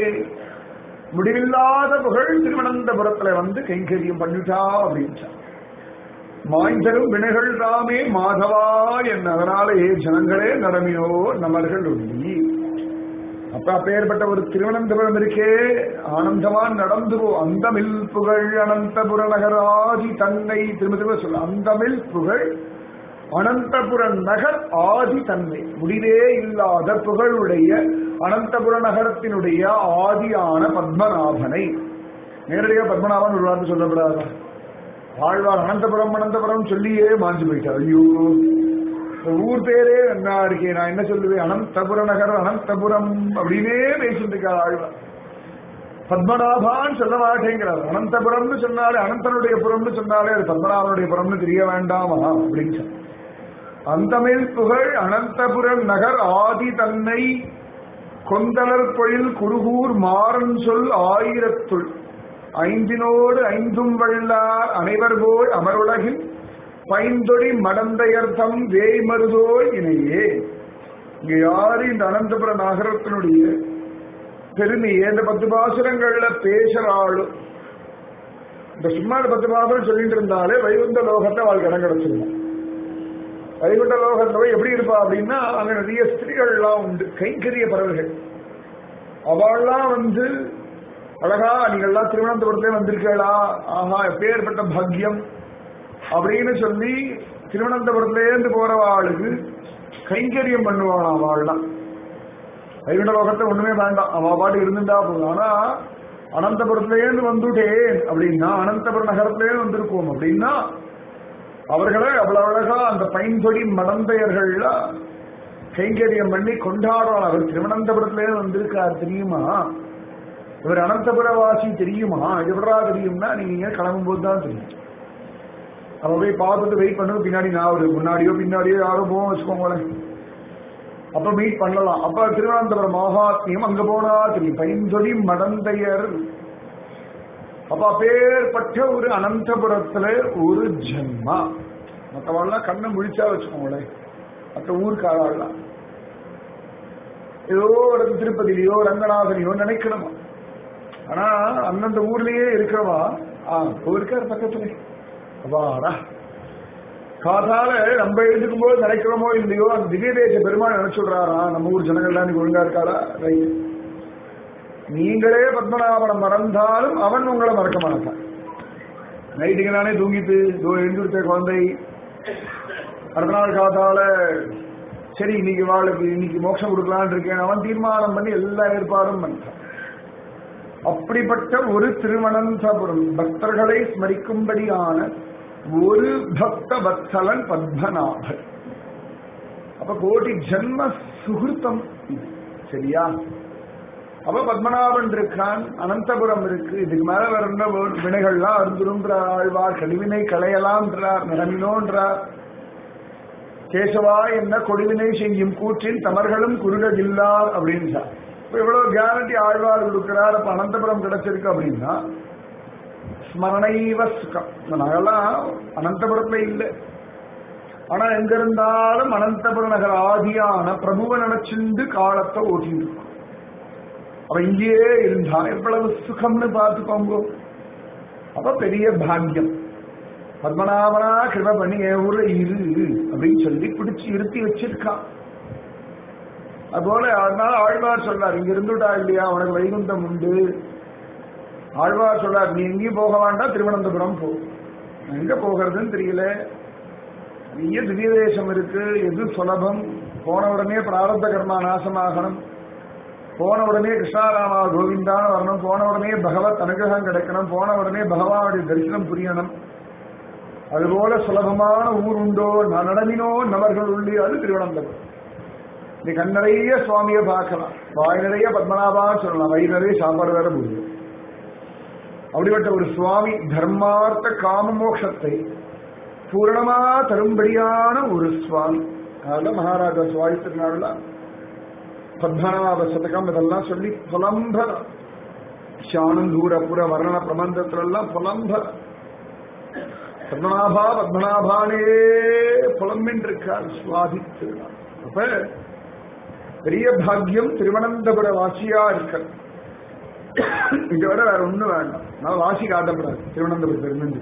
முடிவில்லாத புகழ் திருவனந்தபுரத்துல வந்து கைங்கரியம் பண்ணிட்டா அப்படின்ட்டா மாய்ந்தரும் வினைகள் தாமே மாதவா என் அதனாலே ஜனங்களே நடமியோ நமர்கள் உள்ளி அப்ப அப்பேற்பட்ட ஒரு திருவனந்தபுரம் இருக்கே ஆனந்தமா நடந்து போ அந்தமில் புகழ் அனந்தபுர நகராதி தன்னை திரும்ப திரும்ப சொல்ல அந்தமில் புகழ் அனந்தபுர நகர் ஆதி தன்மை முடிவே இல்லாத புகழுடைய அனந்தபுர நகரத்தினுடைய ஆதியான பத்மநாபனை நேரடியாக பத்மநாபன் ஒரு வார்த்தை சொல்லப்படாதா ஆழ்வார் அனந்தபுரம் அனந்தபுரம் சொல்லியே மாஞ்சு போயிட்டார் ஐயோ இந்த ஊர் பேரே என்ன இருக்கே நான் என்ன சொல்லுவேன் அனந்தபுர நகர் அனந்தபுரம் அப்படின்னே பேசிட்டு இருக்கார் ஆழ்வார் பத்மநாபான்னு சொல்ல மாட்டேங்கிறார் அனந்தபுரம்னு சொன்னாலே அனந்தனுடைய புறம்னு சொன்னாலே அது பத்மநாபனுடைய புறம்னு தெரிய வேண்டாமா அப்படின்னு சொன்ன அந்தமில் புகழ் அனந்தபுரம் நகர் ஆதி தன்னை கொந்தலர் பொழில் குருகூர் மாறன் சொல் ஆயிரத்துள் ஐந்தினோடு ஐந்தும் வல்லார் அனைவர் போய் அமருலகில் பைந்தொடி மடந்தையர்த்தம் வேய்மருதோய் இணையே இங்க யாரு இந்த அனந்தபுர நகரத்தினுடைய பெருமையை இந்த பத்து பாசுரங்கள்ல பேசுறாளு இந்த சும்மா இந்த பத்து பாசுரம் சொல்லிட்டு இருந்தாலே வைகுந்த லோகத்தை அவள் இடம் கிடைச்சிருந்தோம் வைகுண்ட லோகத்துல எப்படி இருப்பா அப்படின்னா அங்க நிறைய ஸ்திரீகள்லாம் உண்டு கைங்கரிய பறவைகள் அவள்லாம் வந்து அழகா நீங்கள்லாம் திருவனந்தபுரத்துல வந்திருக்கீங்களா ஆஹா எப்பேற்பட்ட பாக்கியம் அப்படின்னு சொல்லி திருவனந்தபுரத்துலேருந்து போறவாளுக்கு கைங்கரியம் பண்ணுவான் அவள்லாம் வைகுண்ட லோகத்தை ஒண்ணுமே வேண்டாம் அவ பாட்டு இருந்துட்டா போதும் ஆனா அனந்தபுரத்துலேருந்து வந்துட்டேன் அப்படின்னா அனந்தபுரம் நகரத்திலேருந்து வந்திருக்கோம் அப்படின்னா அவர்களை அவ்வளவு அழகா அந்த பைன்பொடி மடந்தையர்கள்ல கைங்கரியம் பண்ணி கொண்டாடுவான் அவர் திருவனந்தபுரத்திலே வந்திருக்கார் தெரியுமா இவர் அனந்தபுரவாசி தெரியுமா எவ்வளா தெரியும்னா நீங்க கிளம்பும் போது தான் தெரியும் அவ போய் பார்த்துட்டு வெயிட் பண்ணுங்க பின்னாடி நான் ஒரு முன்னாடியோ பின்னாடியோ யாரோ போவோம் வச்சுக்கோங்களேன் அப்ப மீட் பண்ணலாம் அப்ப திருவனந்தபுரம் மகாத்மியம் அங்க போனா தெரியும் பைந்தொடி மடந்தையர் அப்ப அப்பேற்பட்ட ஒரு அனந்தபுரத்துல ஒரு ஜென்மா மற்றவெல்லாம் கண்ணை முழிச்சா வச்சுக்கோங்களேன் மற்ற ஊருக்காரெல்லாம் ஏதோ ஒரு திருப்பதியிலையோ ரங்கநாதனையோ நினைக்கணுமா ஆனா அந்தந்த ஊர்லயே இருக்கிறவா ஆ இருக்கார் பக்கத்துல அப்பாடா காதால நம்ம எழுதுக்கும் போது நினைக்கிறோமோ இல்லையோ அந்த திவ்யதேச பெருமாள் நினைச்சுடுறாரா நம்ம ஊர் ஜனங்கள்லாம் நீங்க ஒழுங்கா இருக்காரா ரைட் நீங்களே பத்மநாபனை மறந்தாலும் அவன் உங்களை மறக்க மாட்டான் நைட்டுக்கு நானே தூங்கிட்டு இதோ எழுந்துருத்த குழந்தை அடுத்த நாள் காத்தால சரி இன்னைக்கு வாளுக்கு இன்னைக்கு மோட்சம் கொடுக்கலான்னு இருக்கேன் அவன் தீர்மானம் பண்ணி எல்லா ஏற்பாடும் பண்ணிட்டான் அப்படிப்பட்ட ஒரு திருவனந்தபுரம் பக்தர்களை ஸ்மரிக்கும்படியான ஒரு பக்த வத்சலன் பத்மநாபன் அப்ப கோடி ஜென்ம சுகிருத்தம் இது சரியா அப்ப பத்மநாபன் இருக்கான் அனந்தபுரம் இருக்கு இதுக்கு மேல வர்ற வினைகள்லாம் அருந்துருன்ற ஆழ்வார் கழிவினை களையலாம்ன்றார் நிறமினோன்றார் கேசவா என்ன கொடிவினை செய்யும் கூற்றின் தமர்களும் குருடகில்லார் அப்படின்றார் இப்ப இவ்வளவு கேரண்டி ஆழ்வார் கொடுக்கிறார் அப்ப அனந்தபுரம் கிடைச்சிருக்கு அப்படின்னா ஸ்மரணைவ சுகம் நாங்கெல்லாம் அனந்தபுரத்துல இல்லை ஆனா எங்க இருந்தாலும் அனந்தபுர நகர் ஆதியான பிரபுவ நினைச்சுண்டு காலத்தை ஓட்டிட்டு இருக்கோம் அவ இங்கேயே இருந்தா எவ்வளவு சுகம்னு பார்த்துக்கோங்க அப்ப பெரிய பாக்கியம் பத்மநாபனா கிருப பண்ணி என் ஊர்ல இரு அப்படின்னு சொல்லி பிடிச்சு இருத்தி வச்சிருக்கான் அதுபோல அதனால ஆழ்வார் சொல்றார் இங்க இருந்துட்டா இல்லையா உனக்கு வைகுண்டம் உண்டு ஆழ்வார் சொல்றார் நீ எங்கேயும் போக வேண்டாம் திருவனந்தபுரம் போ எங்க போகிறதுன்னு தெரியல நிறைய திவ்ய தேசம் இருக்கு எது சுலபம் போன உடனே பிராரப்த கர்மா நாசமாகணும் போன உடனே கிருஷ்ணாராமா கோவிந்தான்னு வரணும் போன உடனே பகவத் அனுகிரகம் கிடைக்கணும் போன உடனே பகவானுடைய தரிசனம் புரியணும் அதுபோல சுலபமான ஊர் உண்டோ நடமினோ நபர்கள் உள்ளே அது திருவனந்தபுரம் நீ கண் நிறைய சுவாமியை பார்க்கலாம் வாய் நிறைய பத்மநாபா சொல்லலாம் வயிறு நிறைய சாப்பாடு வேற போகுது அப்படிப்பட்ட ஒரு சுவாமி தர்மார்த்த காம மோட்சத்தை பூரணமா தரும்படியான ஒரு சுவாமி அதனால மகாராஜா சுவாமி திருநாள்ல பத்மநாப சதகம் இதெல்லாம் சொல்லி புலம்பர சானந்தூர புற வர்ணன பிரபந்தத்துல எல்லாம் புலம்பர பத்மநாபா பத்மநாபானே புலம்பின் இருக்கார் சுவாதி திருநாள் அப்ப பெரிய பாக்கியம் திருவனந்தபுர வாசியா இருக்க இங்க வர வேற ஒண்ணு வேண்டாம் நான் வாசி காட்டப்படாது திருவனந்தபுரத்துல இருந்து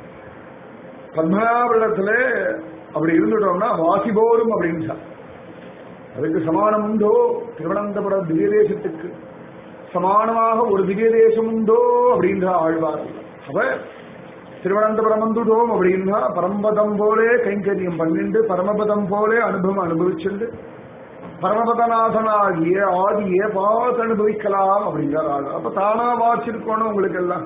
பத்மநாபுரத்துல அப்படி இருந்துட்டோம்னா வாசி போரும் அப்படின்னு அதுக்கு சமானம் உண்டோ திருவனந்தபுர திவ்ய தேசத்துக்கு சமானமாக ஒரு திவ்ய தேசம் உண்டோ அப்படின்ற ஆழ்வார் அவ திருவனந்தபுரம் வந்துட்டோம் அப்படின்னா பரம்பதம் போலே கைங்கரியம் பண்ணிண்டு பரமபதம் போலே அனுபவம் அனுபவிச்சுண்டு பரமபதநாதனாகிய ஆதிய பார்த்து அனுபவிக்கலாம் அப்படிங்கிறார் ஆள் அப்ப தானா வாச்சிருக்கணும் உங்களுக்கு எல்லாம்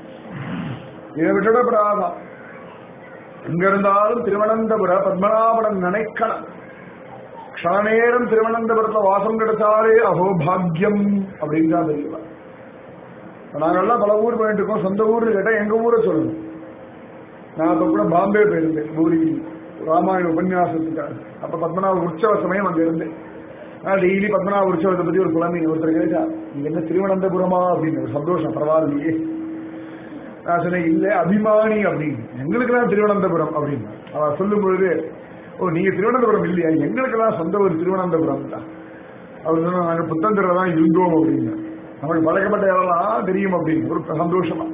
இதை விட்டுட பிராதா எங்க இருந்தாலும் திருவனந்தபுர பத்மநாபனம் நினைக்கலாம் க்ஷண நேரம் திருவனந்தபுரத்துல வாசம் கிடைச்சாலே அஹோ பாக்யம் அப்படின்னு தான் தெரியல நாங்கெல்லாம் பல ஊர் போயிட்டு இருக்கோம் சொந்த ஊர்னு கேட்டா எங்க ஊரை சொல்லணும் நான் அப்ப கூட பாம்பே போயிருந்தேன் பூரி ராமாயண உபன்யாசத்துக்காக அப்ப பத்மநாப உற்சவ சமயம் அங்க இருந்தேன் நான் டெய்லி பத்மநாப உற்சவத்தை பத்தி ஒரு குழந்தை ஒருத்தர் கேட்டா நீங்க என்ன திருவனந்தபுரமா அப்படின்னு ஒரு சந்தோஷம் பரவாயில்லையே நான் சொன்னேன் இல்ல அபிமானி அப்படின்னு எங்களுக்கெல்லாம் திருவனந்தபுரம் அப்படின்னு அவ சொல்லும் பொழுது ஓ நீங்க திருவனந்தபுரம் இல்லையா எங்களுக்கெல்லாம் சொந்த ஒரு திருவனந்தபுரம் தான் அவர் சொன்னா நாங்க புத்தந்திர தான் இருந்தோம் அப்படின்னு நமக்கு பழக்கப்பட்ட இடம்லாம் தெரியும் அப்படின்னு ஒரு சந்தோஷமா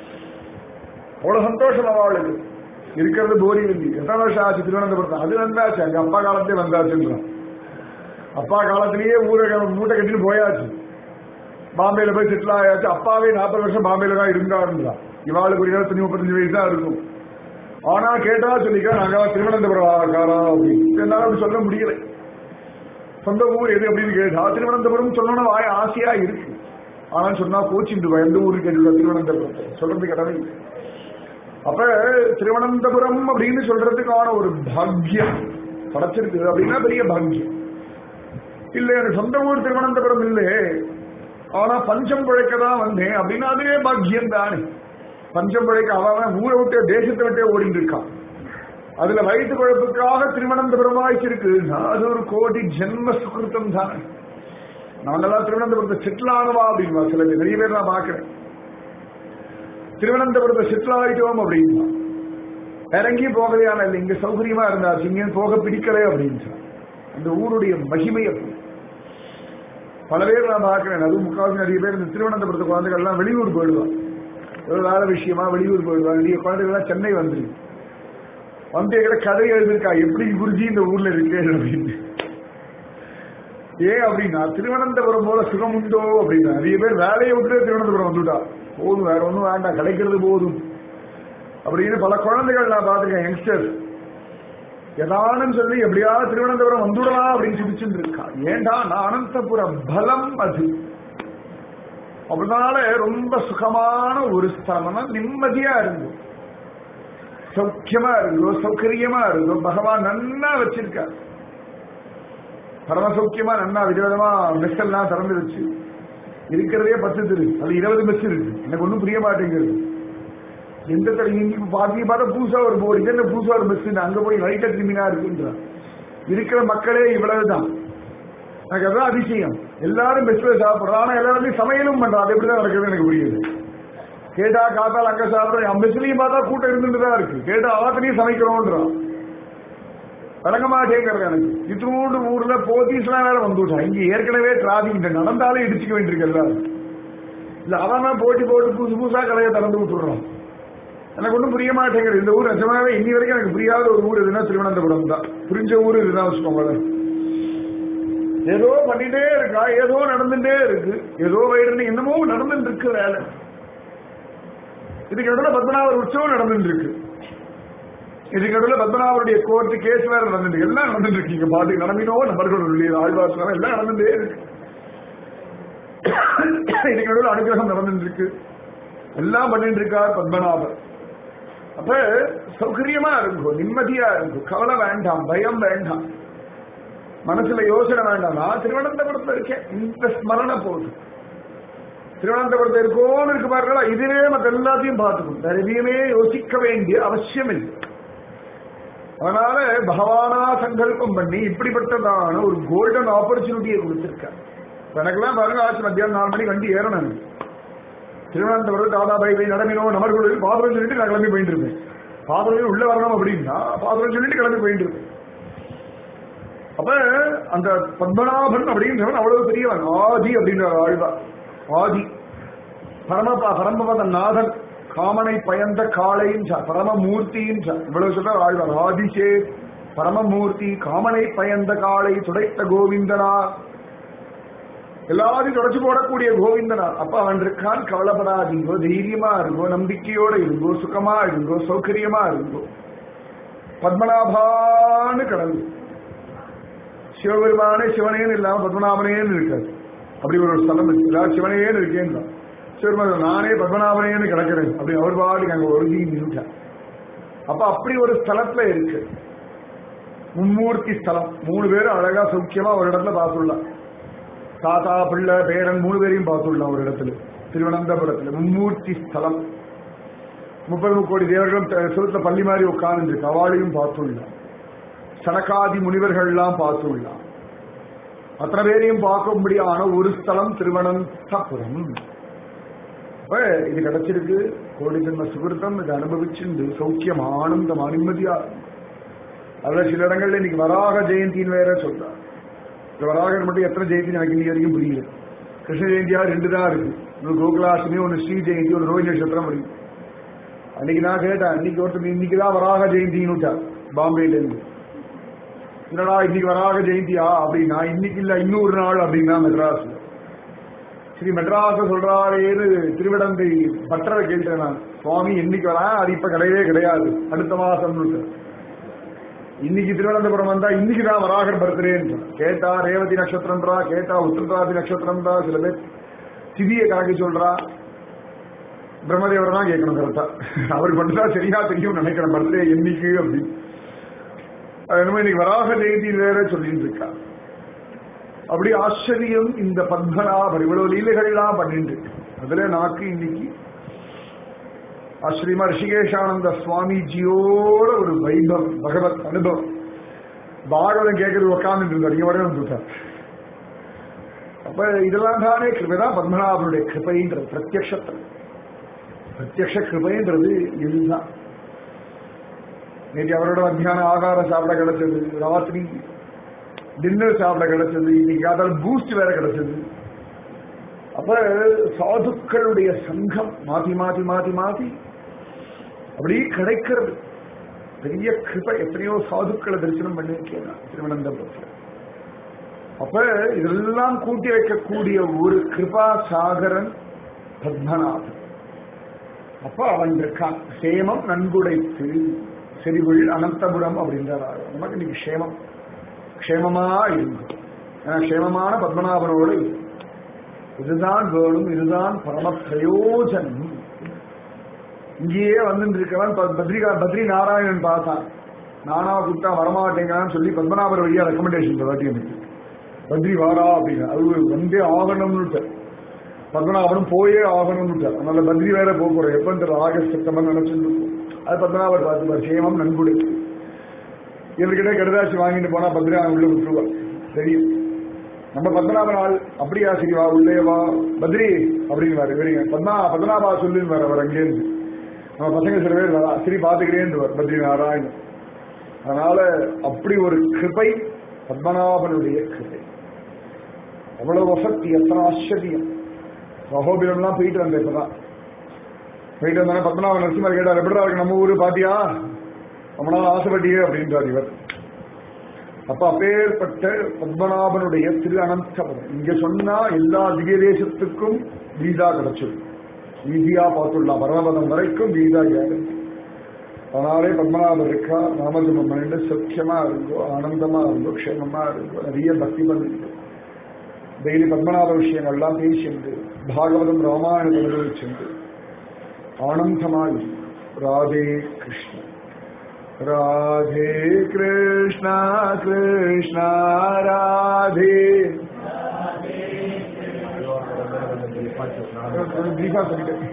அவ்வளவு சந்தோஷம் அவளுக்கு இருக்கிறது போரி இல்லை எத்தனை வருஷம் ஆச்சு திருவனந்தபுரத்தில் அது வந்தாச்சு அங்க அப்பா காலத்தே வந்தாச்சுன்றான் அப்பா காலத்திலேயே ஊரை மூட்டை கட்டிட்டு போயாச்சு பாம்பேல போய் செட்டில் ஆயாச்சு அப்பாவே நாற்பது வருஷம் பாம்பேல தான் இருந்தாருன்றா இவாளுக்கு ஒரு இருபத்தஞ்சு முப்பத்தஞ்சு வயசு தான் இருக்கும் ஆனா கேட்டா சொல்லிக்க நாங்க திருவனந்தபுரம் காரா அப்படின்னு என்னால அப்படி சொல்ல முடியல சொந்த ஊர் எது அப்படின்னு கேட்டா திருவனந்தபுரம் சொல்லணும் வாய ஆசையா இருக்கு ஆனா சொன்னா கோச்சிண்டு எந்த ஊருக்கு கேட்டு திருவனந்தபுரத்தை சொல்றது கடமை அப்ப திருவனந்தபுரம் அப்படின்னு சொல்றதுக்கான ஒரு பாக்கியம் படைச்சிருக்கு அப்படின்னா பெரிய பாக்கியம் இல்ல எனக்கு சொந்த ஊர் திருவனந்தபுரம் இல்லையே ஆனா பஞ்சம் பிழைக்க தான் வந்தேன் அப்படின்னா அதுவே பாக்கியம் தானே பஞ்சம் பிழைக்க அவன் ஊரை விட்டு தேசத்தை விட்டே ஓடிட்டு இருக்கான் அதுல வயிற்று குழப்புக்காக திருவனந்தபுரம் ஆயிச்சிருக்குன்னா அது ஒரு கோடி ஜென்ம சுகிருத்தம் தானே நாங்கெல்லாம் திருவனந்தபுரத்தை செட்டில் ஆனவா அப்படின்வா சில பேர் நிறைய பேர் நான் பாக்குறேன் திருவனந்தபுரத்தை செட்டில் ஆயிட்டோம் அப்படின்னா இறங்கி போகலையான இல்லை இங்க சௌகரியமா இருந்தாச்சு இங்க போக பிடிக்கல அப்படின்னு அந்த ஊருடைய மகிமை அப்படி பல பேர் நான் பார்க்கிறேன் அதுவும் முக்கால்வாசி நிறைய பேர் இந்த திருவனந்தபுரத்து குழந்தைகள் எல்லாம் வெளியூர் போயிடுவான் ஒரு வேலை விஷயமா வெளியூர் போயிடுவாங்க நிறைய குழந்தைகள் எல்லாம் சென்னை வந்துருக்கு வந்து எங்கிட்ட கதை எழுதிருக்கா எப்படி குருஜி இந்த ஊர்ல இருக்கு அப்படின்னு ஏன் அப்படின்னா திருவனந்தபுரம் போல சுகம் உண்டோ அப்படின்னா நிறைய பேர் வேலையை விட்டு திருவனந்தபுரம் வந்துட்டா போதும் வேற ஒன்றும் வேண்டாம் கிடைக்கிறது போதும் அப்படின்னு பல குழந்தைகள் நான் பார்த்துருக்கேன் யங்ஸ்டர்ஸ் எதானும் சொல்லி எப்படியாவது திருவனந்தபுரம் வந்துடலாம் அப்படின்னு சிரிச்சுட்டு இருக்கா ஏண்டா நான் அனந்தபுர பலம் அது அதனால ரொம்ப சுகமான ஒரு ஸ்தலம்னா நிம்மதியா இருந்தோம் சௌக்கியமா இருந்தோ சௌகரியமா இருந்தோ பகவான் நன்னா வச்சிருக்கார் பரம சௌக்கியமா நன்னா விதவிதமா மெஸ் எல்லாம் திறந்து வச்சு இருக்கிறதே பத்து திரு அது இருபது மெஸ் இருக்கு எனக்கு ஒன்றும் புரிய மாட்டேங்கிறது எந்த தடவை இன்னைக்கு பாத்தி பார்த்தா புதுசா ஒரு போர்டு இது என்ன புதுசா ஒரு மெஸ் அங்க போய் லைட்டா கிருமினா இருக்குன்றான் இருக்கிற மக்களே இவ்வளவுதான் எனக்கு அதான் அதிசயம் எல்லாரும் மெஸ்ல சாப்பிடுறோம் ஆனா எல்லாருமே சமையலும் பண்றான் அது எப்படிதான் நடக்குது எனக்கு புரியுது கேட்டா காத்தால் அங்க சாப்பிடுறோம் மெஸ்லையும் பார்த்தா கூட்டம் இருந்துட்டு தான் இருக்கு கேட்டா ஆத்திலையும் சமைக்கிறோன்றான் வழங்க மாட்டேங்கிறது எனக்கு இத்தனோண்டு ஊர்ல போத்தீஸ் எல்லாம் வேற வந்துட்டான் இங்க ஏற்கனவே டிராபிக் இந்த நடந்தாலே இடிச்சுக்க வேண்டியிருக்கு எல்லாரும் இல்ல அவன் போட்டி போட்டு புதுசு புதுசா கடையை திறந்து விட்டுடுறான் எனக்கு ஒன்றும் புரிய மாட்டேங்குது இந்த ஊர் நிஜமாவே இன்னி வரைக்கும் எனக்கு புரியாத ஒரு ஊர் எதுனா திருவனந்தபுரம் தான் புரிஞ்ச ஊர் இதுதான் வச்சுக்கோங்களேன் ஏதோ பண்ணிட்டே இருக்கா ஏதோ நடந்துட்டே இருக்கு ஏதோ வயிறு என்னமோ நடந்துட்டு இருக்கு வேலை இதுக்கு நடுவில் பத்மநாபர் உற்சவம் நடந்துட்டு இருக்கு இதுக்கு நடுவில் பத்மநாபருடைய கோர்ட்டு கேஸ் வேற நடந்துட்டு எல்லாம் நடந்துட்டு இருக்கு இங்க பாட்டு நடமினோ நபர்களுடைய ஆழ்வாசனம் எல்லாம் நடந்துட்டே இருக்கு இதுக்கு நடுவில் அனுகிரகம் நடந்துட்டு இருக்கு எல்லாம் பண்ணிட்டு இருக்கார் பத்மநாபர் அப்ப சௌகரியமா இருக்கும் நிம்மதியா இருக்கும் கவலை வேண்டாம் பயம் வேண்டாம் மனசுல யோசனை வேண்டாம் நான் திருவனந்தபுரத்துல இருக்கேன் இந்த ஸ்மரண போதும் திருவனந்தபுரத்தில் இருக்கோன்னு இருக்கு பாருங்களா இதுவே மற்ற எல்லாத்தையும் பார்த்துக்கும் வேற எதையுமே யோசிக்க வேண்டிய அவசியம் இல்லை அதனால பகவானா சங்கல்பம் பண்ணி இப்படிப்பட்டதான ஒரு கோல்டன் ஆப்பர்ச்சுனிட்டியை கொடுத்திருக்கார் எனக்கெல்லாம் பாருங்க ஆச்சு மத்தியானம் நாலு மணிக்கு வண்டி ஏறணும் திருவனந்தபுரம் தாதாபாய் போய் நடமினோ நமர்கள் பாத்திரம் சொல்லிட்டு நான் கிளம்பி போயிட்டு இருப்பேன் பாத்திரம் உள்ள வரணும் அப்படின்னா பாத்திரம் சொல்லிட்டு கிளம்பி போயிட்டு இருப்பேன் அப்ப அந்த பத்மநாபன் அப்படின்றவன் அவ்வளவு பெரியவன் ஆதி அப்படின்ற ஆழ்வா ஆதி பரமபா பரமபத நாதன் காமனை பயந்த காளையின் பரமமூர்த்தியின் இவ்வளவு சொல்ற ஆழ்வார் ஆதிசே பரமமூர்த்தி காமனை பயந்த காளை துடைத்த கோவிந்தனா எல்லாரையும் தொடச்சு போடக்கூடிய கோவிந்தனா அப்ப அவன் இருக்கான் கவலைப்படாதீங்கோ தைரியமா இருங்கோ நம்பிக்கையோட இருங்கோ சுகமா இருங்கோ சௌகரியமா இருங்கோ பத்மநாபான்னு கடந்து சிவபெருமானே சிவனேன்னு இல்லாம பத்மநாபனேன்னு இருக்காது அப்படி ஒரு ஸ்தலம் இருக்கு எல்லாரும் சிவனேன்னு இருக்கேன்னு சிவபெருமான் நானே பத்மநாபனேன்னு கிடக்கிறேன் அப்படி அவர் பாட்டுக்கு அங்க ஒருங்கி நின்றுட்டார் அப்ப அப்படி ஒரு ஸ்தலத்துல இருக்கு மும்மூர்த்தி ஸ்தலம் மூணு பேரும் அழகா சௌக்கியமா ஒரு இடத்துல பார்த்துள்ளான் தாத்தா பிள்ளை பேரன் மூணு பேரையும் பார்த்துள்ளான் ஒரு இடத்துல திருவனந்தபுரத்துல மும்மூர்த்தி ஸ்தலம் முப்பது முக்கோடி தேவர்களும் சுருத்த பள்ளி மாதிரி உட்கார்ந்து அவளையும் பார்த்துள்ளான் சனகாதி முனிவர்கள்லாம் பார்த்துள்ளான் அத்தனை பேரையும் பார்க்கும்படியான ஒரு ஸ்தலம் திருவனந்தபுரம் அப்ப இது கிடைச்சிருக்கு கோடி ஜென்ம சுகிருத்தம் இதை அனுபவிச்சுண்டு சௌக்கியம் ஆனந்தம் நிம்மதியா அதுல சில இடங்கள்ல இன்னைக்கு வராக ஜெயந்தின்னு வேற சொல்றார் இந்த வராகர் மட்டும் எத்தனை ஜெயந்தி எனக்கு இன்னைக்கு வரைக்கும் புரியல கிருஷ்ண ஜெயந்தியா ரெண்டு தான் இருக்கு ஒன்று கோகுலாஷ்டமி ஒன்று ஸ்ரீ ஜெயந்தி ஒரு ரோஹிணி நட்சத்திரம் அப்படி அன்னைக்கு நான் கேட்டேன் இன்னைக்கு ஒருத்தர் இன்னைக்கு தான் வராக ஜெயந்தின்னு விட்டார் பாம்பேல இருந்து என்னடா இன்னைக்கு வராக ஜெயந்தியா அப்படின்னா இன்னைக்கு இல்ல இன்னொரு நாள் அப்படின்னா மெட்ராஸ்ல ஸ்ரீ மெட்ராஸ் சொல்றாரேன்னு திருவிடந்தை பட்டரை கேட்டேன் நான் சுவாமி என்னைக்கு வரா அது இப்ப கிடையவே கிடையாது அடுத்த மாசம் இன்னைக்கு திருவனந்தபுரம் வந்தா இன்னைக்கு தான் வராகர் பர்த்டேன்னு கேட்டா ரேவதி நட்சத்திரம்ன்றா கேட்டா உத்திரதாதி நட்சத்திரம்ன்றா சில பேர் திதியை கணக்கு சொல்றா பிரம்மதேவர் தான் கேட்கணும் கரெக்டா அவருக்கு மட்டும் தான் சரியா தெரியும் நினைக்கிறேன் பர்த்டே என்னைக்கு அப்படின்னு என்னமோ இன்னைக்கு வராக ஜெயந்தி வேற சொல்லிட்டு இருக்கா அப்படி ஆச்சரியம் இந்த பத்மநாபர் இவ்வளவு லீலைகள்லாம் பண்ணிட்டு இருக்கு அதுல நாக்கு இன்னைக்கு ஆச்சரியமா ரிஷிகேஷானந்த சுவாமிஜியோட ஒரு வைபவம் பகவத் அனுபவம் பாகவதம் கேட்கறது உட்கார்ந்துட்டு இருந்தார் இங்க வரையும் வந்துட்டார் அப்ப இதெல்லாம் தானே கிருபைதான் பத்மநாபனுடைய கிருபைன்றது பிரத்யக்ஷத்தில் பிரத்யக்ஷ கிருபைன்றது இதுதான் நேற்று அவரோட மத்தியான ஆகாரம் சாப்பிட கிடைச்சது ராத்திரி டின்னர் சாப்பிட கிடைச்சது இன்னைக்கு அதில் பூஸ்ட் வேற கிடைச்சது அப்ப சாதுக்களுடைய சங்கம் மாத்தி மாத்தி மாத்தி மாத்தி அப்படி கிடைக்கிறது பெரிய கிருபை எத்தனையோ சாதுக்களை தரிசனம் பண்ணியிருக்கேன் நான் திருவனந்தபுரத்தில் அப்ப இதெல்லாம் கூட்டி வைக்கக்கூடிய ஒரு கிருபா சாகரன் பத்மநாபன் அப்ப அவன் இருக்கான் சேமம் நன்குடைத்து செறிவுள் அனந்தபுரம் அப்படின்றார் நமக்கு இன்னைக்கு க்ஷேமம் க்ஷேமமா இருக்கும் ஏன்னா க்ஷேமமான பத்மநாபனோடு இதுதான் வேணும் இதுதான் பரம பிரயோஜனம் இங்கேயே வந்துட்டு இருக்கவன் பத்ரிகா பத்ரி நாராயணன் பார்த்தான் நானா கூப்பிட்டா வரமாட்டேங்கிறான்னு சொல்லி பத்மநாபர் வழியா ரெக்கமெண்டேஷன் வாட்டி எனக்கு பத்ரி வாரா அப்படின்னு அது வந்தே ஆகணும்னு பத்மநாபனும் போயே ஆகணும்னு அதனால பத்ரி வேற போக போறோம் எப்ப இந்த ஆகஸ்ட் செப்டம்பர் நினைச்சிட்டு இருக்கும் அது பத்மநாபர் பார்த்து சேமம் நன்குடு இவர்கிட்ட கடுதாசி வாங்கிட்டு போனா பத்ரியா உள்ள விட்டுருவா தெரியும் நம்ம பத்மநாபன் ஆள் அப்படியா சரி வா உள்ளே வா பத்ரி அப்படின்னு வாரு வரீங்க பத்மா பத்மநாபா சொல்லுன்னு வர அவர் அங்கேருந்து நம்ம பசங்க சில பேர் வரா சரி பாத்துக்கிறேன்னு வர பத்ரி நாராயணன் அதனால அப்படி ஒரு கிருபை பத்மநாபனுடைய கிருபை அவ்வளவு வசதி எத்தனை ஆச்சரியம் சகோபிரம்லாம் போயிட்டு வந்தேன் இப்பதான் போயிட்டு வந்தானே பத்மநாப நரசிம்மர் கேட்டார் எப்படிடா இருக்கு நம்ம ஊரு பாத்தியா ரொம்ப நாள் ஆசைப்பட்டியே அப்படின்றார் இவர் அப்ப அப்பேற்பட்ட பத்மநாபனுடைய திரு அனந்தபதம் இங்க சொன்னா எல்லா திவ்ய தேசத்துக்கும் வீசா கிடைச்சிடும் ஈஸியா பார்த்துடலாம் பரமபதம் வரைக்கும் வீசா கேரண்டி அதனாலே பத்மநாபர் இருக்கா நாமஜபம் பண்ணிட்டு சத்தியமா இருந்தோ ஆனந்தமா இருந்தோ க்ஷேமமா இருந்தோ நிறைய பக்தி பண்ணிட்டு டெய்லி பத்மநாப விஷயங்கள்லாம் பேசிண்டு பாகவதம் ராமாயணம் அனுபவிச்சுண்டு ஆனந்தமாய் ராதே கிருஷ்ண ராதே கிருஷ்ணா கிருஷ்ணா ராதே தீபா சொல்லிட்டேன்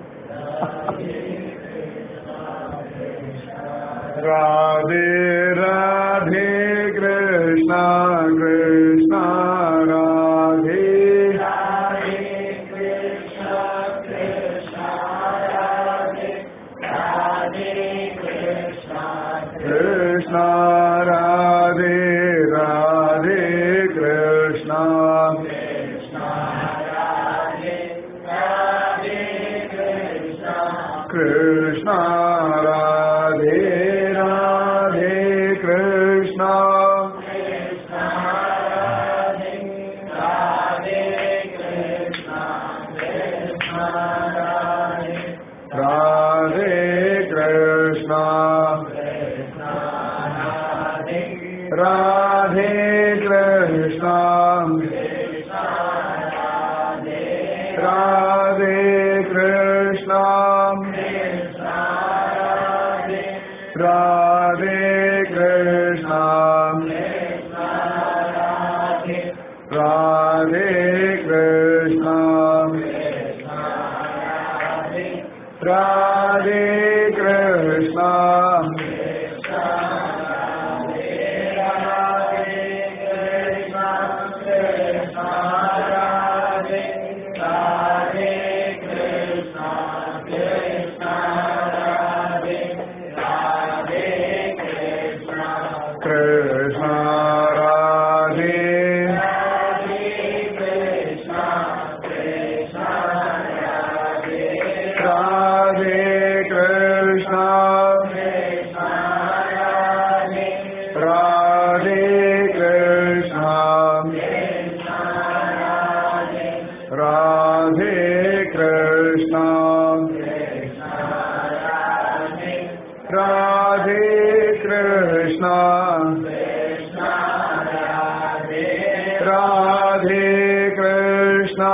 ராதே ராதே கிருஷ்ணா கிருஷ்ணா ராதே கிருஷ்ணா ராதே ராதே கிருஷ்ணா கிருஷ்ணா ராதே ராதே கிருஷ்ணா ராதே கிருஷ்ணா ராதே கிருஷ்ணா ராதே கிருஷ்ணா ராதே கிருஷ்ணா ராதே கிருஷ்ணா ராதே கிருஷ்ணா கிருஷ்ணா ராதே ராதே கிருஷ்ணா ராதே கிருஷ்ணா ராதே கிருஷ்ணா ராதே கிருஷ்ணா ராதே கிருஷ்ணா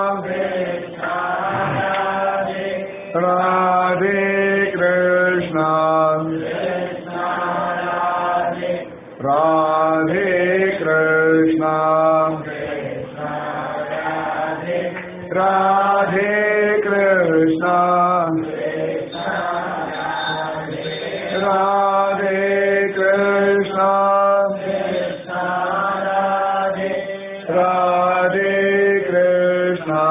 ராதே கிருஷ்ணா ராதே கிருஷ்ணா ராதே கிருஷ்ணா ராதே கிருஷ்ணா ராதே கிருஷ்ணா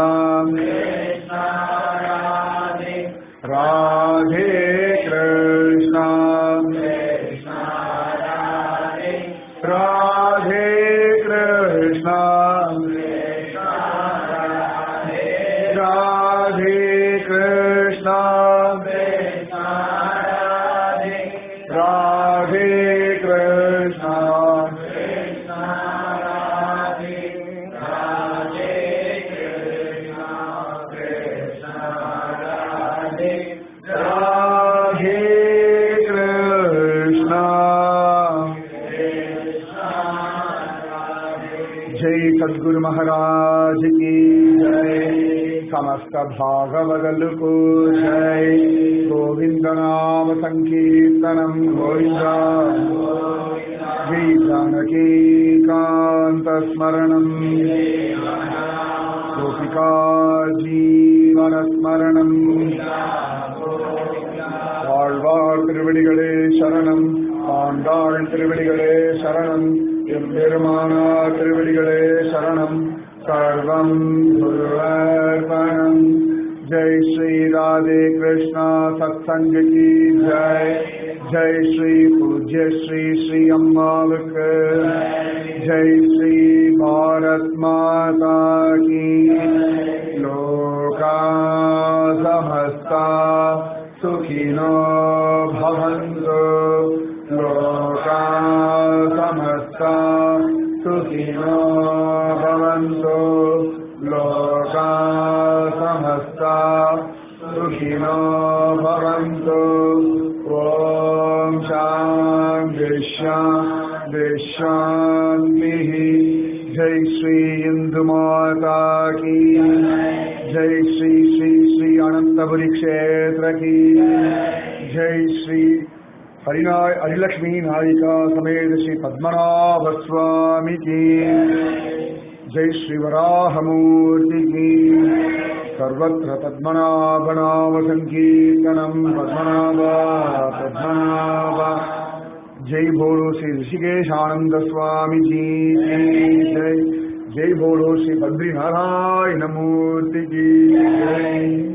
ராதே கிருஷ்ணா ராதே கிருஷ்ணா ராதே கிருஷ்ணா ராதே கிருஷ்ணா ராதே கிருஷ்ணா जय सदगुरु महाराज की जय समस्त भागवदल को जय गोविंद नाम संकीर्तनम गोविंदा जय जानकी कांत स्मरणम गोपिका जीवन स्मरणम ஆழ்வார் திருவடிகளே சரணம் ஆண்டாள் திருவடிகளே சரணம் எம்பெருமானார் திருவடிகளே சரணம் சர்வம் குருவர்பணம் जय श्री राधे कृष्णा सत्संग की जय जय श्री पूज्य श्री श्री अम्मावक जय श्री भारत माता की लोका समस्त समस्ता सुखिनो भवन्तु लोका समस्ता सुखिनो भवन्तु लोका समस्ता सुखिनो भवन्तु ॐ शान्ति शान्ति शान्तिः जय श्री इंदु माता की जय श्री श्री श्री अनंतपुरी क्षेत्र की जय श्री हरिनाय हरिलक्ष्मी नायिका समेत श्री पद्मनाभ स्वामी की जय श्री वराहमूर्ति की सर्वत्र पद्मनाभ नाम संकीर्तनम पद्मनाभ पद्मनाभ जय बोलो श्री ऋषिकेश आनंद स्वामी जी की जय जय बोलो श्री बद्री नारायण मूर्ति की जय